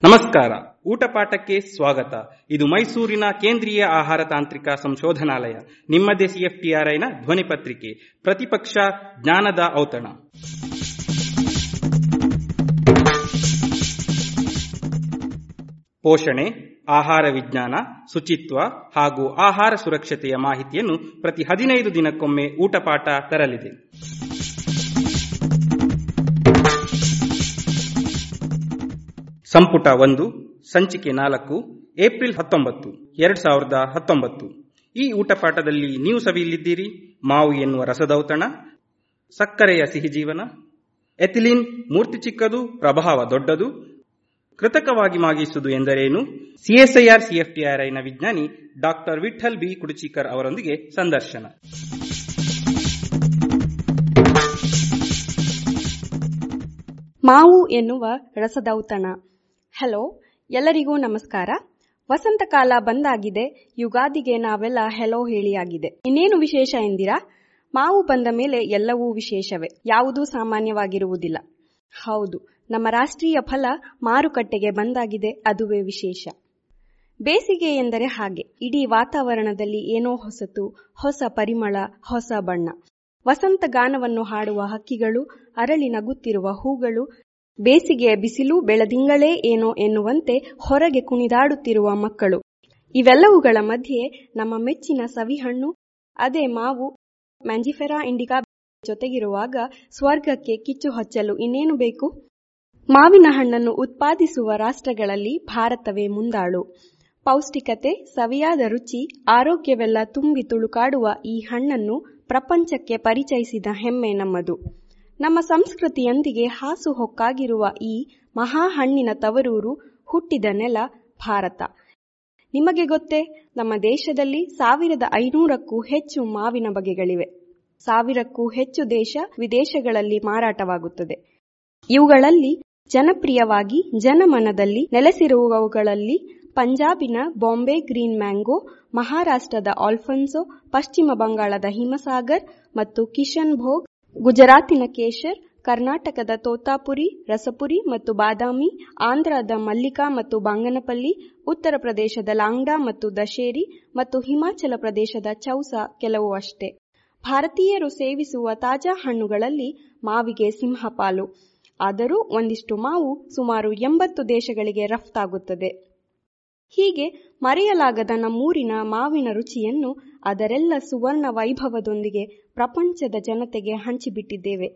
ನಮಸ್ಕಾರ ಊಟಪಾಠಕ್ಕೆ ಸ್ವಾಗತ ಇದು ಮೈಸೂರಿನ ಕೇಂದ್ರೀಯ ಆಹಾರ ತಾಂತ್ರಿಕ ಸಂಶೋಧನಾಲಯ ನಿಮ್ಮದೇ ಸಿಎಫ್ಟಿಆರ್ಐನ ಧ್ವನಿ ಪತ್ರಿಕೆ ಪ್ರತಿಪಕ್ಷ ಜ್ಞಾನದ ಔತಣ ಪೋಷಣೆ ಆಹಾರ ವಿಜ್ಞಾನ ಶುಚಿತ್ವ ಹಾಗೂ ಆಹಾರ ಸುರಕ್ಷತೆಯ ಮಾಹಿತಿಯನ್ನು ಪ್ರತಿ ಹದಿನೈದು ದಿನಕ್ಕೊಮ್ಮೆ ಊಟಪಾಠ ತರಲಿದೆ ಸಂಪುಟ ಒಂದು ಸಂಚಿಕೆ ನಾಲ್ಕು ಏಪ್ರಿಲ್ ಹತ್ತೊಂಬತ್ತು ಎರಡ್ ಸಾವಿರದ ಹತ್ತೊಂಬತ್ತು ಈ ಊಟಪಾಠದಲ್ಲಿ ನೀವು ಸವಿಯಲಿದ್ದೀರಿ ಮಾವು ಎನ್ನುವ ರಸದೌತಣ ಸಕ್ಕರೆಯ ಸಿಹಿ ಜೀವನ ಎಥಿಲಿನ್ ಮೂರ್ತಿ ಚಿಕ್ಕದು ಪ್ರಭಾವ ದೊಡ್ಡದು ಕೃತಕವಾಗಿ ಮಾಗಿಸುವುದು ಎಂದರೇನು ಸಿಎಸ್ಐಆರ್ ಸಿಎಫ್ಟಿಆರ್ಐನ ವಿಜ್ಞಾನಿ ಡಾಕ್ಟರ್ ವಿಠಲ್ ಬಿ ಕುಡುಚಿಕರ್ ಅವರೊಂದಿಗೆ ಸಂದರ್ಶನ ಮಾವು ಎನ್ನುವ ರಸದೌತಣ ಹಲೋ ಎಲ್ಲರಿಗೂ ನಮಸ್ಕಾರ ವಸಂತಕಾಲ ಬಂದಾಗಿದೆ ಯುಗಾದಿಗೆ ನಾವೆಲ್ಲ ಹೆಲೋ ಹೇಳಿಯಾಗಿದೆ ಇನ್ನೇನು ವಿಶೇಷ ಎಂದಿರಾ ಮಾವು ಬಂದ ಮೇಲೆ ಎಲ್ಲವೂ ವಿಶೇಷವೇ ಯಾವುದೂ ಸಾಮಾನ್ಯವಾಗಿರುವುದಿಲ್ಲ ಹೌದು ನಮ್ಮ ರಾಷ್ಟ್ರೀಯ ಫಲ ಮಾರುಕಟ್ಟೆಗೆ ಬಂದಾಗಿದೆ ಅದುವೇ ವಿಶೇಷ ಬೇಸಿಗೆ ಎಂದರೆ ಹಾಗೆ ಇಡೀ ವಾತಾವರಣದಲ್ಲಿ ಏನೋ ಹೊಸತು ಹೊಸ ಪರಿಮಳ ಹೊಸ ಬಣ್ಣ ವಸಂತ ಗಾನವನ್ನು ಹಾಡುವ ಹಕ್ಕಿಗಳು ಅರಳಿ ನಗುತ್ತಿರುವ ಹೂಗಳು ಬೇಸಿಗೆಯ ಬಿಸಿಲು ಬೆಳದಿಂಗಳೇ ಏನೋ ಎನ್ನುವಂತೆ ಹೊರಗೆ ಕುಣಿದಾಡುತ್ತಿರುವ ಮಕ್ಕಳು ಇವೆಲ್ಲವುಗಳ ಮಧ್ಯೆ ನಮ್ಮ ಮೆಚ್ಚಿನ ಸವಿಹಣ್ಣು ಅದೇ ಮಾವು ಮ್ಯಾಂಜಿಫೆರಾ ಇಂಡಿಕಾ ಜೊತೆಗಿರುವಾಗ ಸ್ವರ್ಗಕ್ಕೆ ಕಿಚ್ಚು ಹಚ್ಚಲು ಇನ್ನೇನು ಬೇಕು ಮಾವಿನ ಹಣ್ಣನ್ನು ಉತ್ಪಾದಿಸುವ ರಾಷ್ಟ್ರಗಳಲ್ಲಿ ಭಾರತವೇ ಮುಂದಾಳು ಪೌಷ್ಟಿಕತೆ ಸವಿಯಾದ ರುಚಿ ಆರೋಗ್ಯವೆಲ್ಲ ತುಂಬಿ ತುಳುಕಾಡುವ ಈ ಹಣ್ಣನ್ನು ಪ್ರಪಂಚಕ್ಕೆ ಪರಿಚಯಿಸಿದ ಹೆಮ್ಮೆ ನಮ್ಮದು ನಮ್ಮ ಸಂಸ್ಕೃತಿಯೊಂದಿಗೆ ಹಾಸು ಹೊಕ್ಕಾಗಿರುವ ಈ ಮಹಾ ಹಣ್ಣಿನ ತವರೂರು ಹುಟ್ಟಿದ ನೆಲ ಭಾರತ ನಿಮಗೆ ಗೊತ್ತೇ ನಮ್ಮ ದೇಶದಲ್ಲಿ ಸಾವಿರದ ಐನೂರಕ್ಕೂ ಹೆಚ್ಚು ಮಾವಿನ ಬಗೆಗಳಿವೆ ಸಾವಿರಕ್ಕೂ ಹೆಚ್ಚು ದೇಶ ವಿದೇಶಗಳಲ್ಲಿ ಮಾರಾಟವಾಗುತ್ತದೆ ಇವುಗಳಲ್ಲಿ ಜನಪ್ರಿಯವಾಗಿ ಜನಮನದಲ್ಲಿ ನೆಲೆಸಿರುವವುಗಳಲ್ಲಿ ಪಂಜಾಬಿನ ಬಾಂಬೆ ಗ್ರೀನ್ ಮ್ಯಾಂಗೋ ಮಹಾರಾಷ್ಟ್ರದ ಆಲ್ಫನ್ಸೋ ಪಶ್ಚಿಮ ಬಂಗಾಳದ ಹಿಮಸಾಗರ್ ಮತ್ತು ಕಿಶನ್ ಭೋಗ್ ಗುಜರಾತಿನ ಕೇಶರ್ ಕರ್ನಾಟಕದ ತೋತಾಪುರಿ ರಸಪುರಿ ಮತ್ತು ಬಾದಾಮಿ ಆಂಧ್ರದ ಮಲ್ಲಿಕಾ ಮತ್ತು ಬಾಂಗನಪಲ್ಲಿ ಉತ್ತರ ಪ್ರದೇಶದ ಲಾಂಗ್ಡಾ ಮತ್ತು ದಶೇರಿ ಮತ್ತು ಹಿಮಾಚಲ ಪ್ರದೇಶದ ಚೌಸಾ ಕೆಲವು ಅಷ್ಟೇ ಭಾರತೀಯರು ಸೇವಿಸುವ ತಾಜಾ ಹಣ್ಣುಗಳಲ್ಲಿ ಮಾವಿಗೆ ಸಿಂಹಪಾಲು ಆದರೂ ಒಂದಿಷ್ಟು ಮಾವು ಸುಮಾರು ಎಂಬತ್ತು ದೇಶಗಳಿಗೆ ರಫ್ತಾಗುತ್ತದೆ ಹೀಗೆ ಮರೆಯಲಾಗದ ನಮ್ಮೂರಿನ ಮಾವಿನ ರುಚಿಯನ್ನು ಅದರೆಲ್ಲ ಸುವರ್ಣ ವೈಭವದೊಂದಿಗೆ ಪ್ರಪಂಚದ ಜನತೆಗೆ ಹಂಚಿಬಿಟ್ಟಿದ್ದೇವೆ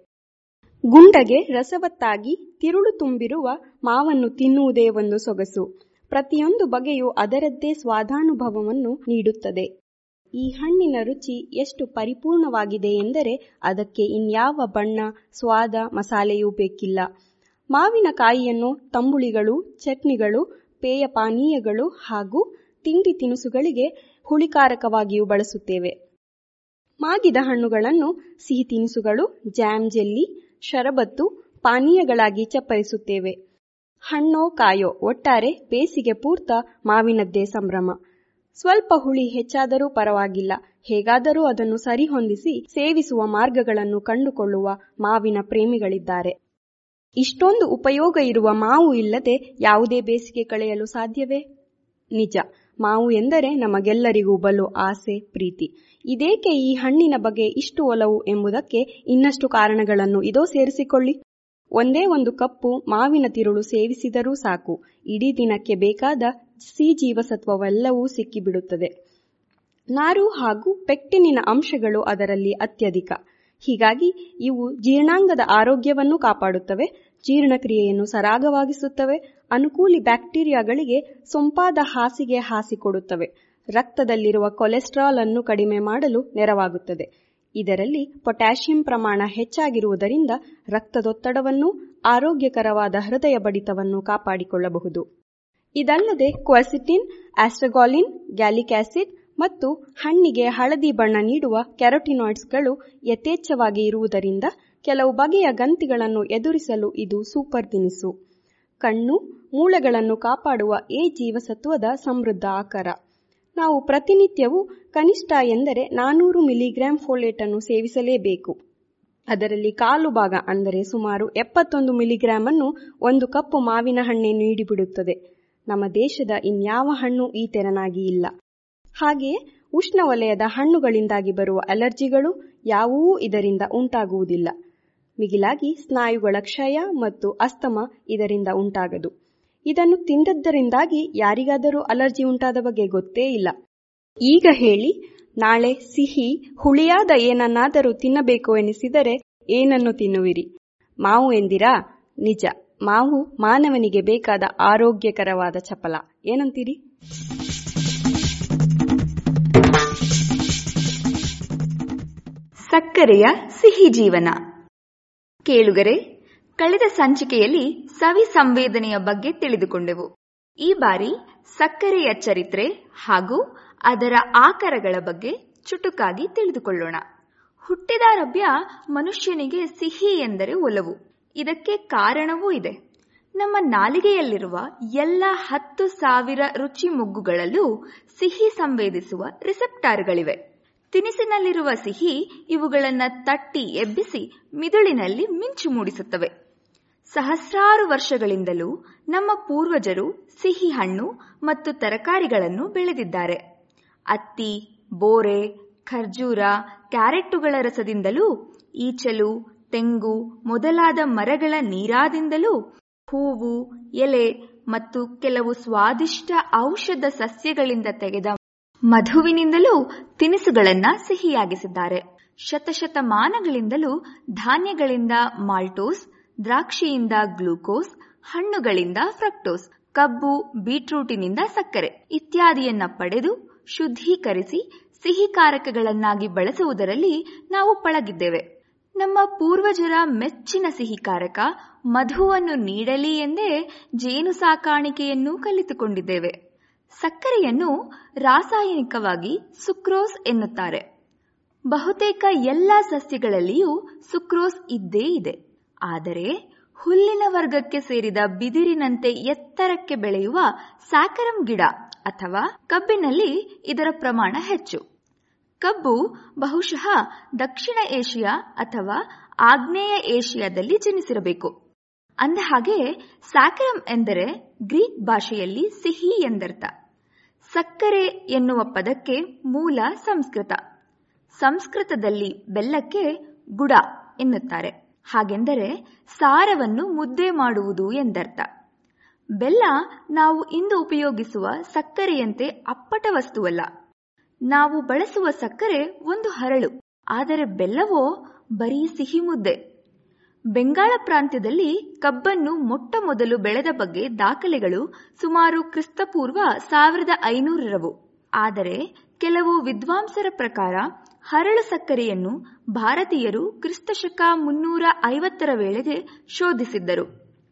ಗುಂಡಗೆ ರಸವತ್ತಾಗಿ ತಿರುಳು ತುಂಬಿರುವ ಮಾವನ್ನು ತಿನ್ನುವುದೇ ಒಂದು ಸೊಗಸು ಪ್ರತಿಯೊಂದು ಬಗೆಯು ಅದರದ್ದೇ ಸ್ವಾದಾನುಭವವನ್ನು ನೀಡುತ್ತದೆ ಈ ಹಣ್ಣಿನ ರುಚಿ ಎಷ್ಟು ಪರಿಪೂರ್ಣವಾಗಿದೆ ಎಂದರೆ ಅದಕ್ಕೆ ಇನ್ಯಾವ ಬಣ್ಣ ಸ್ವಾದ ಮಸಾಲೆಯೂ ಬೇಕಿಲ್ಲ ಮಾವಿನಕಾಯಿಯನ್ನು ತಂಬುಳಿಗಳು ಚಟ್ನಿಗಳು ಪೇಯ ಪಾನೀಯಗಳು ಹಾಗೂ ತಿಂಡಿ ತಿನಿಸುಗಳಿಗೆ ಹುಳಿಕಾರಕವಾಗಿಯೂ ಬಳಸುತ್ತೇವೆ ಮಾಗಿದ ಹಣ್ಣುಗಳನ್ನು ಸಿಹಿ ತಿನಿಸುಗಳು ಜಾಮ್ ಜೆಲ್ಲಿ ಶರಬತ್ತು ಪಾನೀಯಗಳಾಗಿ ಚಪ್ಪರಿಸುತ್ತೇವೆ ಹಣ್ಣೋ ಕಾಯೋ ಒಟ್ಟಾರೆ ಬೇಸಿಗೆ ಪೂರ್ತ ಮಾವಿನದ್ದೇ ಸಂಭ್ರಮ ಸ್ವಲ್ಪ ಹುಳಿ ಹೆಚ್ಚಾದರೂ ಪರವಾಗಿಲ್ಲ ಹೇಗಾದರೂ ಅದನ್ನು ಸರಿಹೊಂದಿಸಿ ಸೇವಿಸುವ ಮಾರ್ಗಗಳನ್ನು ಕಂಡುಕೊಳ್ಳುವ ಮಾವಿನ ಪ್ರೇಮಿಗಳಿದ್ದಾರೆ ಇಷ್ಟೊಂದು ಉಪಯೋಗ ಇರುವ ಮಾವು ಇಲ್ಲದೆ ಯಾವುದೇ ಬೇಸಿಗೆ ಕಳೆಯಲು ಸಾಧ್ಯವೇ ನಿಜ ಮಾವು ಎಂದರೆ ನಮಗೆಲ್ಲರಿಗೂ ಬಲು ಆಸೆ ಪ್ರೀತಿ ಇದೇಕೆ ಈ ಹಣ್ಣಿನ ಬಗ್ಗೆ ಇಷ್ಟು ಒಲವು ಎಂಬುದಕ್ಕೆ ಇನ್ನಷ್ಟು ಕಾರಣಗಳನ್ನು ಇದೋ ಸೇರಿಸಿಕೊಳ್ಳಿ ಒಂದೇ ಒಂದು ಕಪ್ಪು ಮಾವಿನ ತಿರುಳು ಸೇವಿಸಿದರೂ ಸಾಕು ಇಡೀ ದಿನಕ್ಕೆ ಬೇಕಾದ ಸಿ ಜೀವಸತ್ವವೆಲ್ಲವೂ ಸಿಕ್ಕಿಬಿಡುತ್ತದೆ ನಾರು ಹಾಗೂ ಪೆಕ್ಟಿನಿನ ಅಂಶಗಳು ಅದರಲ್ಲಿ ಅತ್ಯಧಿಕ ಹೀಗಾಗಿ ಇವು ಜೀರ್ಣಾಂಗದ ಆರೋಗ್ಯವನ್ನು ಕಾಪಾಡುತ್ತವೆ ಜೀರ್ಣಕ್ರಿಯೆಯನ್ನು ಸರಾಗವಾಗಿಸುತ್ತವೆ ಅನುಕೂಲಿ ಬ್ಯಾಕ್ಟೀರಿಯಾಗಳಿಗೆ ಸೊಂಪಾದ ಹಾಸಿಗೆ ಹಾಸಿಕೊಡುತ್ತವೆ ರಕ್ತದಲ್ಲಿರುವ ಕೊಲೆಸ್ಟ್ರಾಲ್ ಅನ್ನು ಕಡಿಮೆ ಮಾಡಲು ನೆರವಾಗುತ್ತದೆ ಇದರಲ್ಲಿ ಪೊಟ್ಯಾಷಿಯಂ ಪ್ರಮಾಣ ಹೆಚ್ಚಾಗಿರುವುದರಿಂದ ರಕ್ತದೊತ್ತಡವನ್ನು ಆರೋಗ್ಯಕರವಾದ ಹೃದಯ ಬಡಿತವನ್ನು ಕಾಪಾಡಿಕೊಳ್ಳಬಹುದು ಇದಲ್ಲದೆ ಕ್ವರ್ಸಿಟಿನ್ ಆಸ್ಟ್ರಗಾಲಿನ್ ಗ್ಯಾಲಿಕ್ ಆಸಿಡ್ ಮತ್ತು ಹಣ್ಣಿಗೆ ಹಳದಿ ಬಣ್ಣ ನೀಡುವ ಕ್ಯಾರೋಟಿನಾಯ್ಡ್ಸ್ಗಳು ಯಥೇಚ್ಛವಾಗಿ ಇರುವುದರಿಂದ ಕೆಲವು ಬಗೆಯ ಗಂತಿಗಳನ್ನು ಎದುರಿಸಲು ಇದು ಸೂಪರ್ ತಿನಿಸು ಕಣ್ಣು ಮೂಳೆಗಳನ್ನು ಕಾಪಾಡುವ ಎ ಜೀವಸತ್ವದ ಸಮೃದ್ಧ ಆಕಾರ ನಾವು ಪ್ರತಿನಿತ್ಯವೂ ಕನಿಷ್ಠ ಎಂದರೆ ನಾನೂರು ಮಿಲಿಗ್ರಾಂ ಫೋಲೇಟ್ ಅನ್ನು ಸೇವಿಸಲೇಬೇಕು ಅದರಲ್ಲಿ ಕಾಲು ಭಾಗ ಅಂದರೆ ಸುಮಾರು ಎಪ್ಪತ್ತೊಂದು ಮಿಲಿಗ್ರಾಂ ಅನ್ನು ಒಂದು ಕಪ್ಪು ಮಾವಿನ ಹಣ್ಣೆ ನೀಡಿಬಿಡುತ್ತದೆ ನಮ್ಮ ದೇಶದ ಇನ್ಯಾವ ಹಣ್ಣು ಈ ತೆರನಾಗಿ ಇಲ್ಲ ಹಾಗೆಯೇ ಉಷ್ಣವಲಯದ ಹಣ್ಣುಗಳಿಂದಾಗಿ ಬರುವ ಅಲರ್ಜಿಗಳು ಯಾವುವೂ ಇದರಿಂದ ಉಂಟಾಗುವುದಿಲ್ಲ ಮಿಗಿಲಾಗಿ ಸ್ನಾಯುಗಳ ಕ್ಷಯ ಮತ್ತು ಅಸ್ತಮ ಇದರಿಂದ ಉಂಟಾಗದು ಇದನ್ನು ತಿಂದದ್ದರಿಂದಾಗಿ ಯಾರಿಗಾದರೂ ಅಲರ್ಜಿ ಉಂಟಾದ ಬಗ್ಗೆ ಗೊತ್ತೇ ಇಲ್ಲ ಈಗ ಹೇಳಿ ನಾಳೆ ಸಿಹಿ ಹುಳಿಯಾದ ಏನನ್ನಾದರೂ ತಿನ್ನಬೇಕು ಎನಿಸಿದರೆ ಏನನ್ನು ತಿನ್ನುವಿರಿ ಮಾವು ಎಂದಿರಾ ನಿಜ ಮಾವು ಮಾನವನಿಗೆ ಬೇಕಾದ ಆರೋಗ್ಯಕರವಾದ ಚಪಲ ಏನಂತೀರಿ ಸಕ್ಕರೆಯ ಸಿಹಿ ಜೀವನ ಕೇಳುಗರೆ ಕಳೆದ ಸಂಚಿಕೆಯಲ್ಲಿ ಸವಿ ಸಂವೇದನೆಯ ಬಗ್ಗೆ ತಿಳಿದುಕೊಂಡೆವು ಈ ಬಾರಿ ಸಕ್ಕರೆಯ ಚರಿತ್ರೆ ಹಾಗೂ ಅದರ ಆಕಾರಗಳ ಬಗ್ಗೆ ಚುಟುಕಾಗಿ ತಿಳಿದುಕೊಳ್ಳೋಣ ಹುಟ್ಟಿದಾರಭ್ಯ ಮನುಷ್ಯನಿಗೆ ಸಿಹಿ ಎಂದರೆ ಒಲವು ಇದಕ್ಕೆ ಕಾರಣವೂ ಇದೆ ನಮ್ಮ ನಾಲಿಗೆಯಲ್ಲಿರುವ ಎಲ್ಲ ಹತ್ತು ಸಾವಿರ ರುಚಿ ಮುಗ್ಗುಗಳಲ್ಲೂ ಸಿಹಿ ಸಂವೇದಿಸುವ ರಿಸೆಪ್ಟಾರ್ಗಳಿವೆ ತಿನಿಸಿನಲ್ಲಿರುವ ಸಿಹಿ ಇವುಗಳನ್ನ ತಟ್ಟಿ ಎಬ್ಬಿಸಿ ಮಿದುಳಿನಲ್ಲಿ ಮಿಂಚು ಮೂಡಿಸುತ್ತವೆ ಸಹಸ್ರಾರು ವರ್ಷಗಳಿಂದಲೂ ನಮ್ಮ ಪೂರ್ವಜರು ಸಿಹಿ ಹಣ್ಣು ಮತ್ತು ತರಕಾರಿಗಳನ್ನು ಬೆಳೆದಿದ್ದಾರೆ ಅತ್ತಿ ಬೋರೆ ಖರ್ಜೂರ ಕ್ಯಾರೆಟ್ಟುಗಳ ರಸದಿಂದಲೂ ಈಚಲು ತೆಂಗು ಮೊದಲಾದ ಮರಗಳ ನೀರಾದಿಂದಲೂ ಹೂವು ಎಲೆ ಮತ್ತು ಕೆಲವು ಸ್ವಾದಿಷ್ಟ ಔಷಧ ಸಸ್ಯಗಳಿಂದ ತೆಗೆದ ಮಧುವಿನಿಂದಲೂ ತಿನಿಸುಗಳನ್ನ ಸಿಹಿಯಾಗಿಸಿದ್ದಾರೆ ಶತಶತಮಾನಗಳಿಂದಲೂ ಧಾನ್ಯಗಳಿಂದ ಮಾಲ್ಟೋಸ್ ದ್ರಾಕ್ಷಿಯಿಂದ ಗ್ಲೂಕೋಸ್ ಹಣ್ಣುಗಳಿಂದ ಫ್ರಕ್ಟೋಸ್ ಕಬ್ಬು ಬೀಟ್ರೂಟಿನಿಂದ ಸಕ್ಕರೆ ಇತ್ಯಾದಿಯನ್ನ ಪಡೆದು ಶುದ್ಧೀಕರಿಸಿ ಸಿಹಿಕಾರಕಗಳನ್ನಾಗಿ ಬಳಸುವುದರಲ್ಲಿ ನಾವು ಪಳಗಿದ್ದೇವೆ ನಮ್ಮ ಪೂರ್ವಜರ ಮೆಚ್ಚಿನ ಸಿಹಿಕಾರಕ ಮಧುವನ್ನು ನೀಡಲಿ ಎಂದೇ ಜೇನು ಸಾಕಾಣಿಕೆಯನ್ನು ಕಲಿತುಕೊಂಡಿದ್ದೇವೆ ಸಕ್ಕರೆಯನ್ನು ರಾಸಾಯನಿಕವಾಗಿ ಸುಕ್ರೋಸ್ ಎನ್ನುತ್ತಾರೆ ಬಹುತೇಕ ಎಲ್ಲ ಸಸ್ಯಗಳಲ್ಲಿಯೂ ಸುಕ್ರೋಸ್ ಇದ್ದೇ ಇದೆ ಆದರೆ ಹುಲ್ಲಿನ ವರ್ಗಕ್ಕೆ ಸೇರಿದ ಬಿದಿರಿನಂತೆ ಎತ್ತರಕ್ಕೆ ಬೆಳೆಯುವ ಸ್ಯಾಕರಂ ಗಿಡ ಅಥವಾ ಕಬ್ಬಿನಲ್ಲಿ ಇದರ ಪ್ರಮಾಣ ಹೆಚ್ಚು ಕಬ್ಬು ಬಹುಶಃ ದಕ್ಷಿಣ ಏಷ್ಯಾ ಅಥವಾ ಆಗ್ನೇಯ ಏಷ್ಯಾದಲ್ಲಿ ಜನಿಸಿರಬೇಕು ಅಂದಹಾಗೆ ಸ್ಯಾಕರಂ ಎಂದರೆ ಗ್ರೀಕ್ ಭಾಷೆಯಲ್ಲಿ ಸಿಹಿ ಎಂದರ್ಥ ಸಕ್ಕರೆ ಎನ್ನುವ ಪದಕ್ಕೆ ಮೂಲ ಸಂಸ್ಕೃತ ಸಂಸ್ಕೃತದಲ್ಲಿ ಬೆಲ್ಲಕ್ಕೆ ಗುಡ ಎನ್ನುತ್ತಾರೆ ಹಾಗೆಂದರೆ ಸಾರವನ್ನು ಮುದ್ದೆ ಮಾಡುವುದು ಎಂದರ್ಥ ಬೆಲ್ಲ ನಾವು ಇಂದು ಉಪಯೋಗಿಸುವ ಸಕ್ಕರೆಯಂತೆ ಅಪ್ಪಟ ವಸ್ತುವಲ್ಲ ನಾವು ಬಳಸುವ ಸಕ್ಕರೆ ಒಂದು ಹರಳು ಆದರೆ ಬೆಲ್ಲವೋ ಬರೀ ಸಿಹಿ ಮುದ್ದೆ ಬೆಂಗಾಳ ಪ್ರಾಂತ್ಯದಲ್ಲಿ ಕಬ್ಬನ್ನು ಮೊಟ್ಟ ಮೊದಲು ಬೆಳೆದ ಬಗ್ಗೆ ದಾಖಲೆಗಳು ಸುಮಾರು ಕ್ರಿಸ್ತಪೂರ್ವ ಸಾವಿರದ ಐನೂರರವು ಆದರೆ ಕೆಲವು ವಿದ್ವಾಂಸರ ಪ್ರಕಾರ ಹರಳು ಸಕ್ಕರೆಯನ್ನು ಭಾರತೀಯರು ಕ್ರಿಸ್ತಶಕ ಮುನ್ನೂರ ಐವತ್ತರ ವೇಳೆಗೆ ಶೋಧಿಸಿದ್ದರು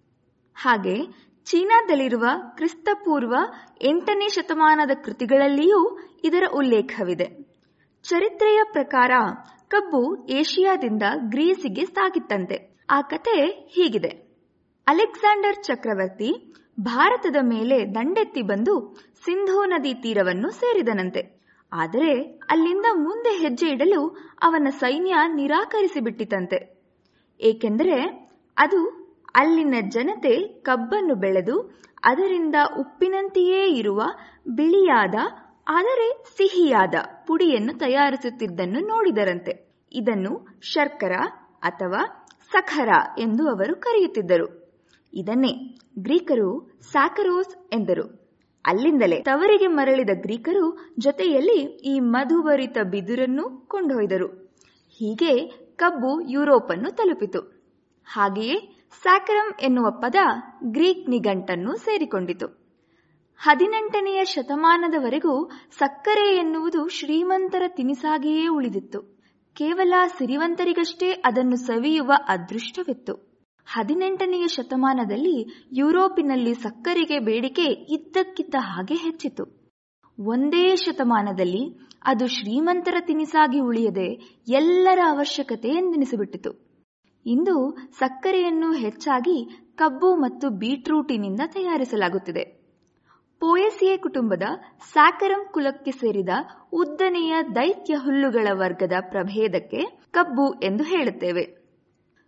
ಹಾಗೆ ಚೀನಾದಲ್ಲಿರುವ ಕ್ರಿಸ್ತಪೂರ್ವ ಎಂಟನೇ ಶತಮಾನದ ಕೃತಿಗಳಲ್ಲಿಯೂ ಇದರ ಉಲ್ಲೇಖವಿದೆ ಚರಿತ್ರೆಯ ಪ್ರಕಾರ ಕಬ್ಬು ಏಷಿಯಾದಿಂದ ಗ್ರೀಸಿಗೆ ಸಾಗಿತ್ತಂತೆ ಆ ಕತೆ ಹೀಗಿದೆ ಅಲೆಕ್ಸಾಂಡರ್ ಚಕ್ರವರ್ತಿ ಭಾರತದ ಮೇಲೆ ದಂಡೆತ್ತಿ ಬಂದು ಸಿಂಧೂ ನದಿ ತೀರವನ್ನು ಸೇರಿದನಂತೆ ಆದರೆ ಅಲ್ಲಿಂದ ಮುಂದೆ ಹೆಜ್ಜೆ ಇಡಲು ಅವನ ಸೈನ್ಯ ನಿರಾಕರಿಸಿಬಿಟ್ಟಿತಂತೆ ಏಕೆಂದರೆ ಅದು ಅಲ್ಲಿನ ಜನತೆ ಕಬ್ಬನ್ನು ಬೆಳೆದು ಅದರಿಂದ ಉಪ್ಪಿನಂತೆಯೇ ಇರುವ ಬಿಳಿಯಾದ ಆದರೆ ಸಿಹಿಯಾದ ಪುಡಿಯನ್ನು ತಯಾರಿಸುತ್ತಿದ್ದನ್ನು ನೋಡಿದರಂತೆ ಇದನ್ನು ಶರ್ಕರ ಅಥವಾ ಸಖರ ಎಂದು ಅವರು ಕರೆಯುತ್ತಿದ್ದರು ಇದನ್ನೇ ಗ್ರೀಕರು ಸ್ಯಾಕರೋಸ್ ಎಂದರು ಅಲ್ಲಿಂದಲೇ ತವರಿಗೆ ಮರಳಿದ ಗ್ರೀಕರು ಜೊತೆಯಲ್ಲಿ ಈ ಮಧುಭರಿತ ಬಿದುರನ್ನು ಕೊಂಡೊಯ್ದರು ಹೀಗೆ ಕಬ್ಬು ಯುರೋಪನ್ನು ತಲುಪಿತು ಹಾಗೆಯೇ ಸ್ಯಾಕರಂ ಎನ್ನುವ ಪದ ಗ್ರೀಕ್ ನಿಘಂಟನ್ನು ಸೇರಿಕೊಂಡಿತು ಹದಿನೆಂಟನೆಯ ಶತಮಾನದವರೆಗೂ ಸಕ್ಕರೆ ಎನ್ನುವುದು ಶ್ರೀಮಂತರ ತಿನಿಸಾಗಿಯೇ ಉಳಿದಿತ್ತು ಕೇವಲ ಸಿರಿವಂತರಿಗಷ್ಟೇ ಅದನ್ನು ಸವಿಯುವ ಅದೃಷ್ಟವಿತ್ತು ಹದಿನೆಂಟನೆಯ ಶತಮಾನದಲ್ಲಿ ಯುರೋಪಿನಲ್ಲಿ ಸಕ್ಕರೆಗೆ ಬೇಡಿಕೆ ಇದ್ದಕ್ಕಿದ್ದ ಹಾಗೆ ಹೆಚ್ಚಿತು ಒಂದೇ ಶತಮಾನದಲ್ಲಿ ಅದು ಶ್ರೀಮಂತರ ತಿನಿಸಾಗಿ ಉಳಿಯದೆ ಎಲ್ಲರ ಅವಶ್ಯಕತೆ ಎಂದೆನಿಸಿಬಿಟ್ಟಿತು ಇಂದು ಸಕ್ಕರೆಯನ್ನು ಹೆಚ್ಚಾಗಿ ಕಬ್ಬು ಮತ್ತು ಬೀಟ್ರೂಟಿನಿಂದ ತಯಾರಿಸಲಾಗುತ್ತಿದೆ ಪೋಯಸಿಯೆ ಕುಟುಂಬದ ಸ್ಯಾಕರಂ ಕುಲಕ್ಕೆ ಸೇರಿದ ಉದ್ದನೆಯ ದೈತ್ಯ ಹುಲ್ಲುಗಳ ವರ್ಗದ ಪ್ರಭೇದಕ್ಕೆ ಕಬ್ಬು ಎಂದು ಹೇಳುತ್ತೇವೆ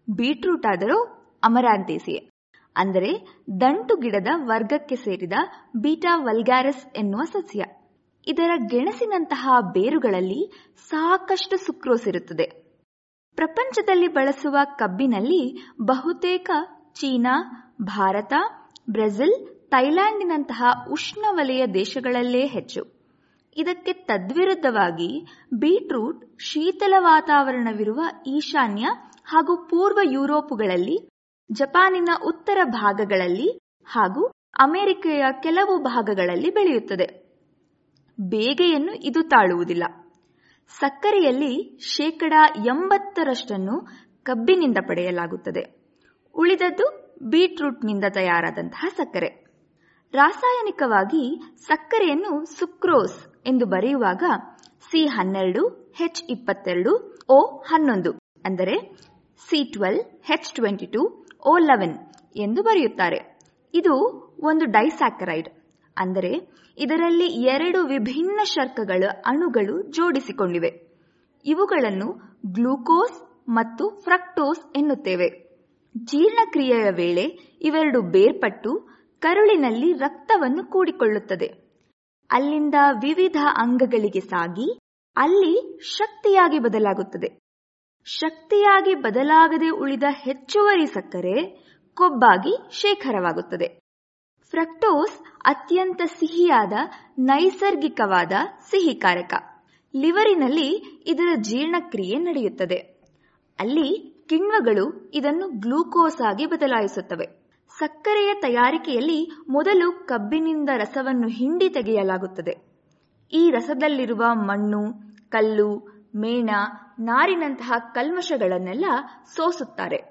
ಬೀಟ್ರೂಟ್ ಆದರೂ ಅಮರಾಂತೇಸಿಯೆ ಅಂದರೆ ದಂಟು ಗಿಡದ ವರ್ಗಕ್ಕೆ ಸೇರಿದ ಬೀಟಾ ವಲ್ಗ್ಯಾರಸ್ ಎನ್ನುವ ಸಸ್ಯ ಇದರ ಗೆಣಸಿನಂತಹ ಬೇರುಗಳಲ್ಲಿ ಸಾಕಷ್ಟು ಸುಕ್ರೋಸ್ ಇರುತ್ತದೆ ಪ್ರಪಂಚದಲ್ಲಿ ಬಳಸುವ ಕಬ್ಬಿನಲ್ಲಿ ಬಹುತೇಕ ಚೀನಾ ಭಾರತ ಬ್ರೆಜಿಲ್ ಥೈಲ್ಯಾಂಡಿನಂತಹ ಉಷ್ಣವಲಯ ದೇಶಗಳಲ್ಲೇ ಹೆಚ್ಚು ಇದಕ್ಕೆ ತದ್ವಿರುದ್ಧವಾಗಿ ಬೀಟ್ರೂಟ್ ಶೀತಲ ವಾತಾವರಣವಿರುವ ಈಶಾನ್ಯ ಹಾಗೂ ಪೂರ್ವ ಯುರೋಪುಗಳಲ್ಲಿ ಜಪಾನಿನ ಉತ್ತರ ಭಾಗಗಳಲ್ಲಿ ಹಾಗೂ ಅಮೆರಿಕೆಯ ಕೆಲವು ಭಾಗಗಳಲ್ಲಿ ಬೆಳೆಯುತ್ತದೆ ಬೇಗೆಯನ್ನು ಇದು ತಾಳುವುದಿಲ್ಲ ಸಕ್ಕರೆಯಲ್ಲಿ ಶೇಕಡ ಎಂಬತ್ತರಷ್ಟನ್ನು ಕಬ್ಬಿನಿಂದ ಪಡೆಯಲಾಗುತ್ತದೆ ಉಳಿದದ್ದು ಬೀಟ್ರೂಟ್ನಿಂದ ತಯಾರಾದಂತಹ ಸಕ್ಕರೆ ರಾಸಾಯನಿಕವಾಗಿ ಸಕ್ಕರೆಯನ್ನು ಸುಕ್ರೋಸ್ ಎಂದು ಬರೆಯುವಾಗ ಸಿ ಹನ್ನೆರಡು ಹೆಚ್ ಇಪ್ಪತ್ತೆರಡು ಓ ಹನ್ನೊಂದು ಅಂದರೆ C twelve H twenty two O eleven ಎಂದು ಬರೆಯುತ್ತಾರೆ ಇದು ಒಂದು ಡೈಸ್ಯಾಕರೈಡ್ ಅಂದರೆ ಇದರಲ್ಲಿ ಎರಡು ವಿಭಿನ್ನ ಶರ್ಕಗಳ ಅಣುಗಳು ಜೋಡಿಸಿಕೊಂಡಿವೆ ಇವುಗಳನ್ನು ಗ್ಲೂಕೋಸ್ ಮತ್ತು ಫ್ರಕ್ಟೋಸ್ ಎನ್ನುತ್ತೇವೆ ಜೀರ್ಣಕ್ರಿಯೆಯ ವೇಳೆ ಇವೆರಡು ಬೇರ್ಪಟ್ಟು ಕರುಳಿನಲ್ಲಿ ರಕ್ತವನ್ನು ಕೂಡಿಕೊಳ್ಳುತ್ತದೆ ಅಲ್ಲಿಂದ ವಿವಿಧ ಅಂಗಗಳಿಗೆ ಸಾಗಿ ಅಲ್ಲಿ ಶಕ್ತಿಯಾಗಿ ಬದಲಾಗುತ್ತದೆ ಶಕ್ತಿಯಾಗಿ ಬದಲಾಗದೆ ಉಳಿದ ಹೆಚ್ಚುವರಿ ಸಕ್ಕರೆ ಕೊಬ್ಬಾಗಿ ಶೇಖರವಾಗುತ್ತದೆ ಫ್ರಕ್ಟೋಸ್ ಅತ್ಯಂತ ಸಿಹಿಯಾದ ನೈಸರ್ಗಿಕವಾದ ಸಿಹಿಕಾರಕ ಲಿವರಿನಲ್ಲಿ ಇದರ ಜೀರ್ಣಕ್ರಿಯೆ ನಡೆಯುತ್ತದೆ ಅಲ್ಲಿ ಕಿಣ್ವಗಳು ಇದನ್ನು ಗ್ಲೂಕೋಸ್ ಆಗಿ ಬದಲಾಯಿಸುತ್ತವೆ ಸಕ್ಕರೆಯ ತಯಾರಿಕೆಯಲ್ಲಿ ಮೊದಲು ಕಬ್ಬಿನಿಂದ ರಸವನ್ನು ಹಿಂಡಿ ತೆಗೆಯಲಾಗುತ್ತದೆ ಈ ರಸದಲ್ಲಿರುವ ಮಣ್ಣು ಕಲ್ಲು ಮೇಣ ನಾರಿನಂತಹ ಕಲ್ಮಶಗಳನ್ನೆಲ್ಲ ಸೋಸುತ್ತಾರೆ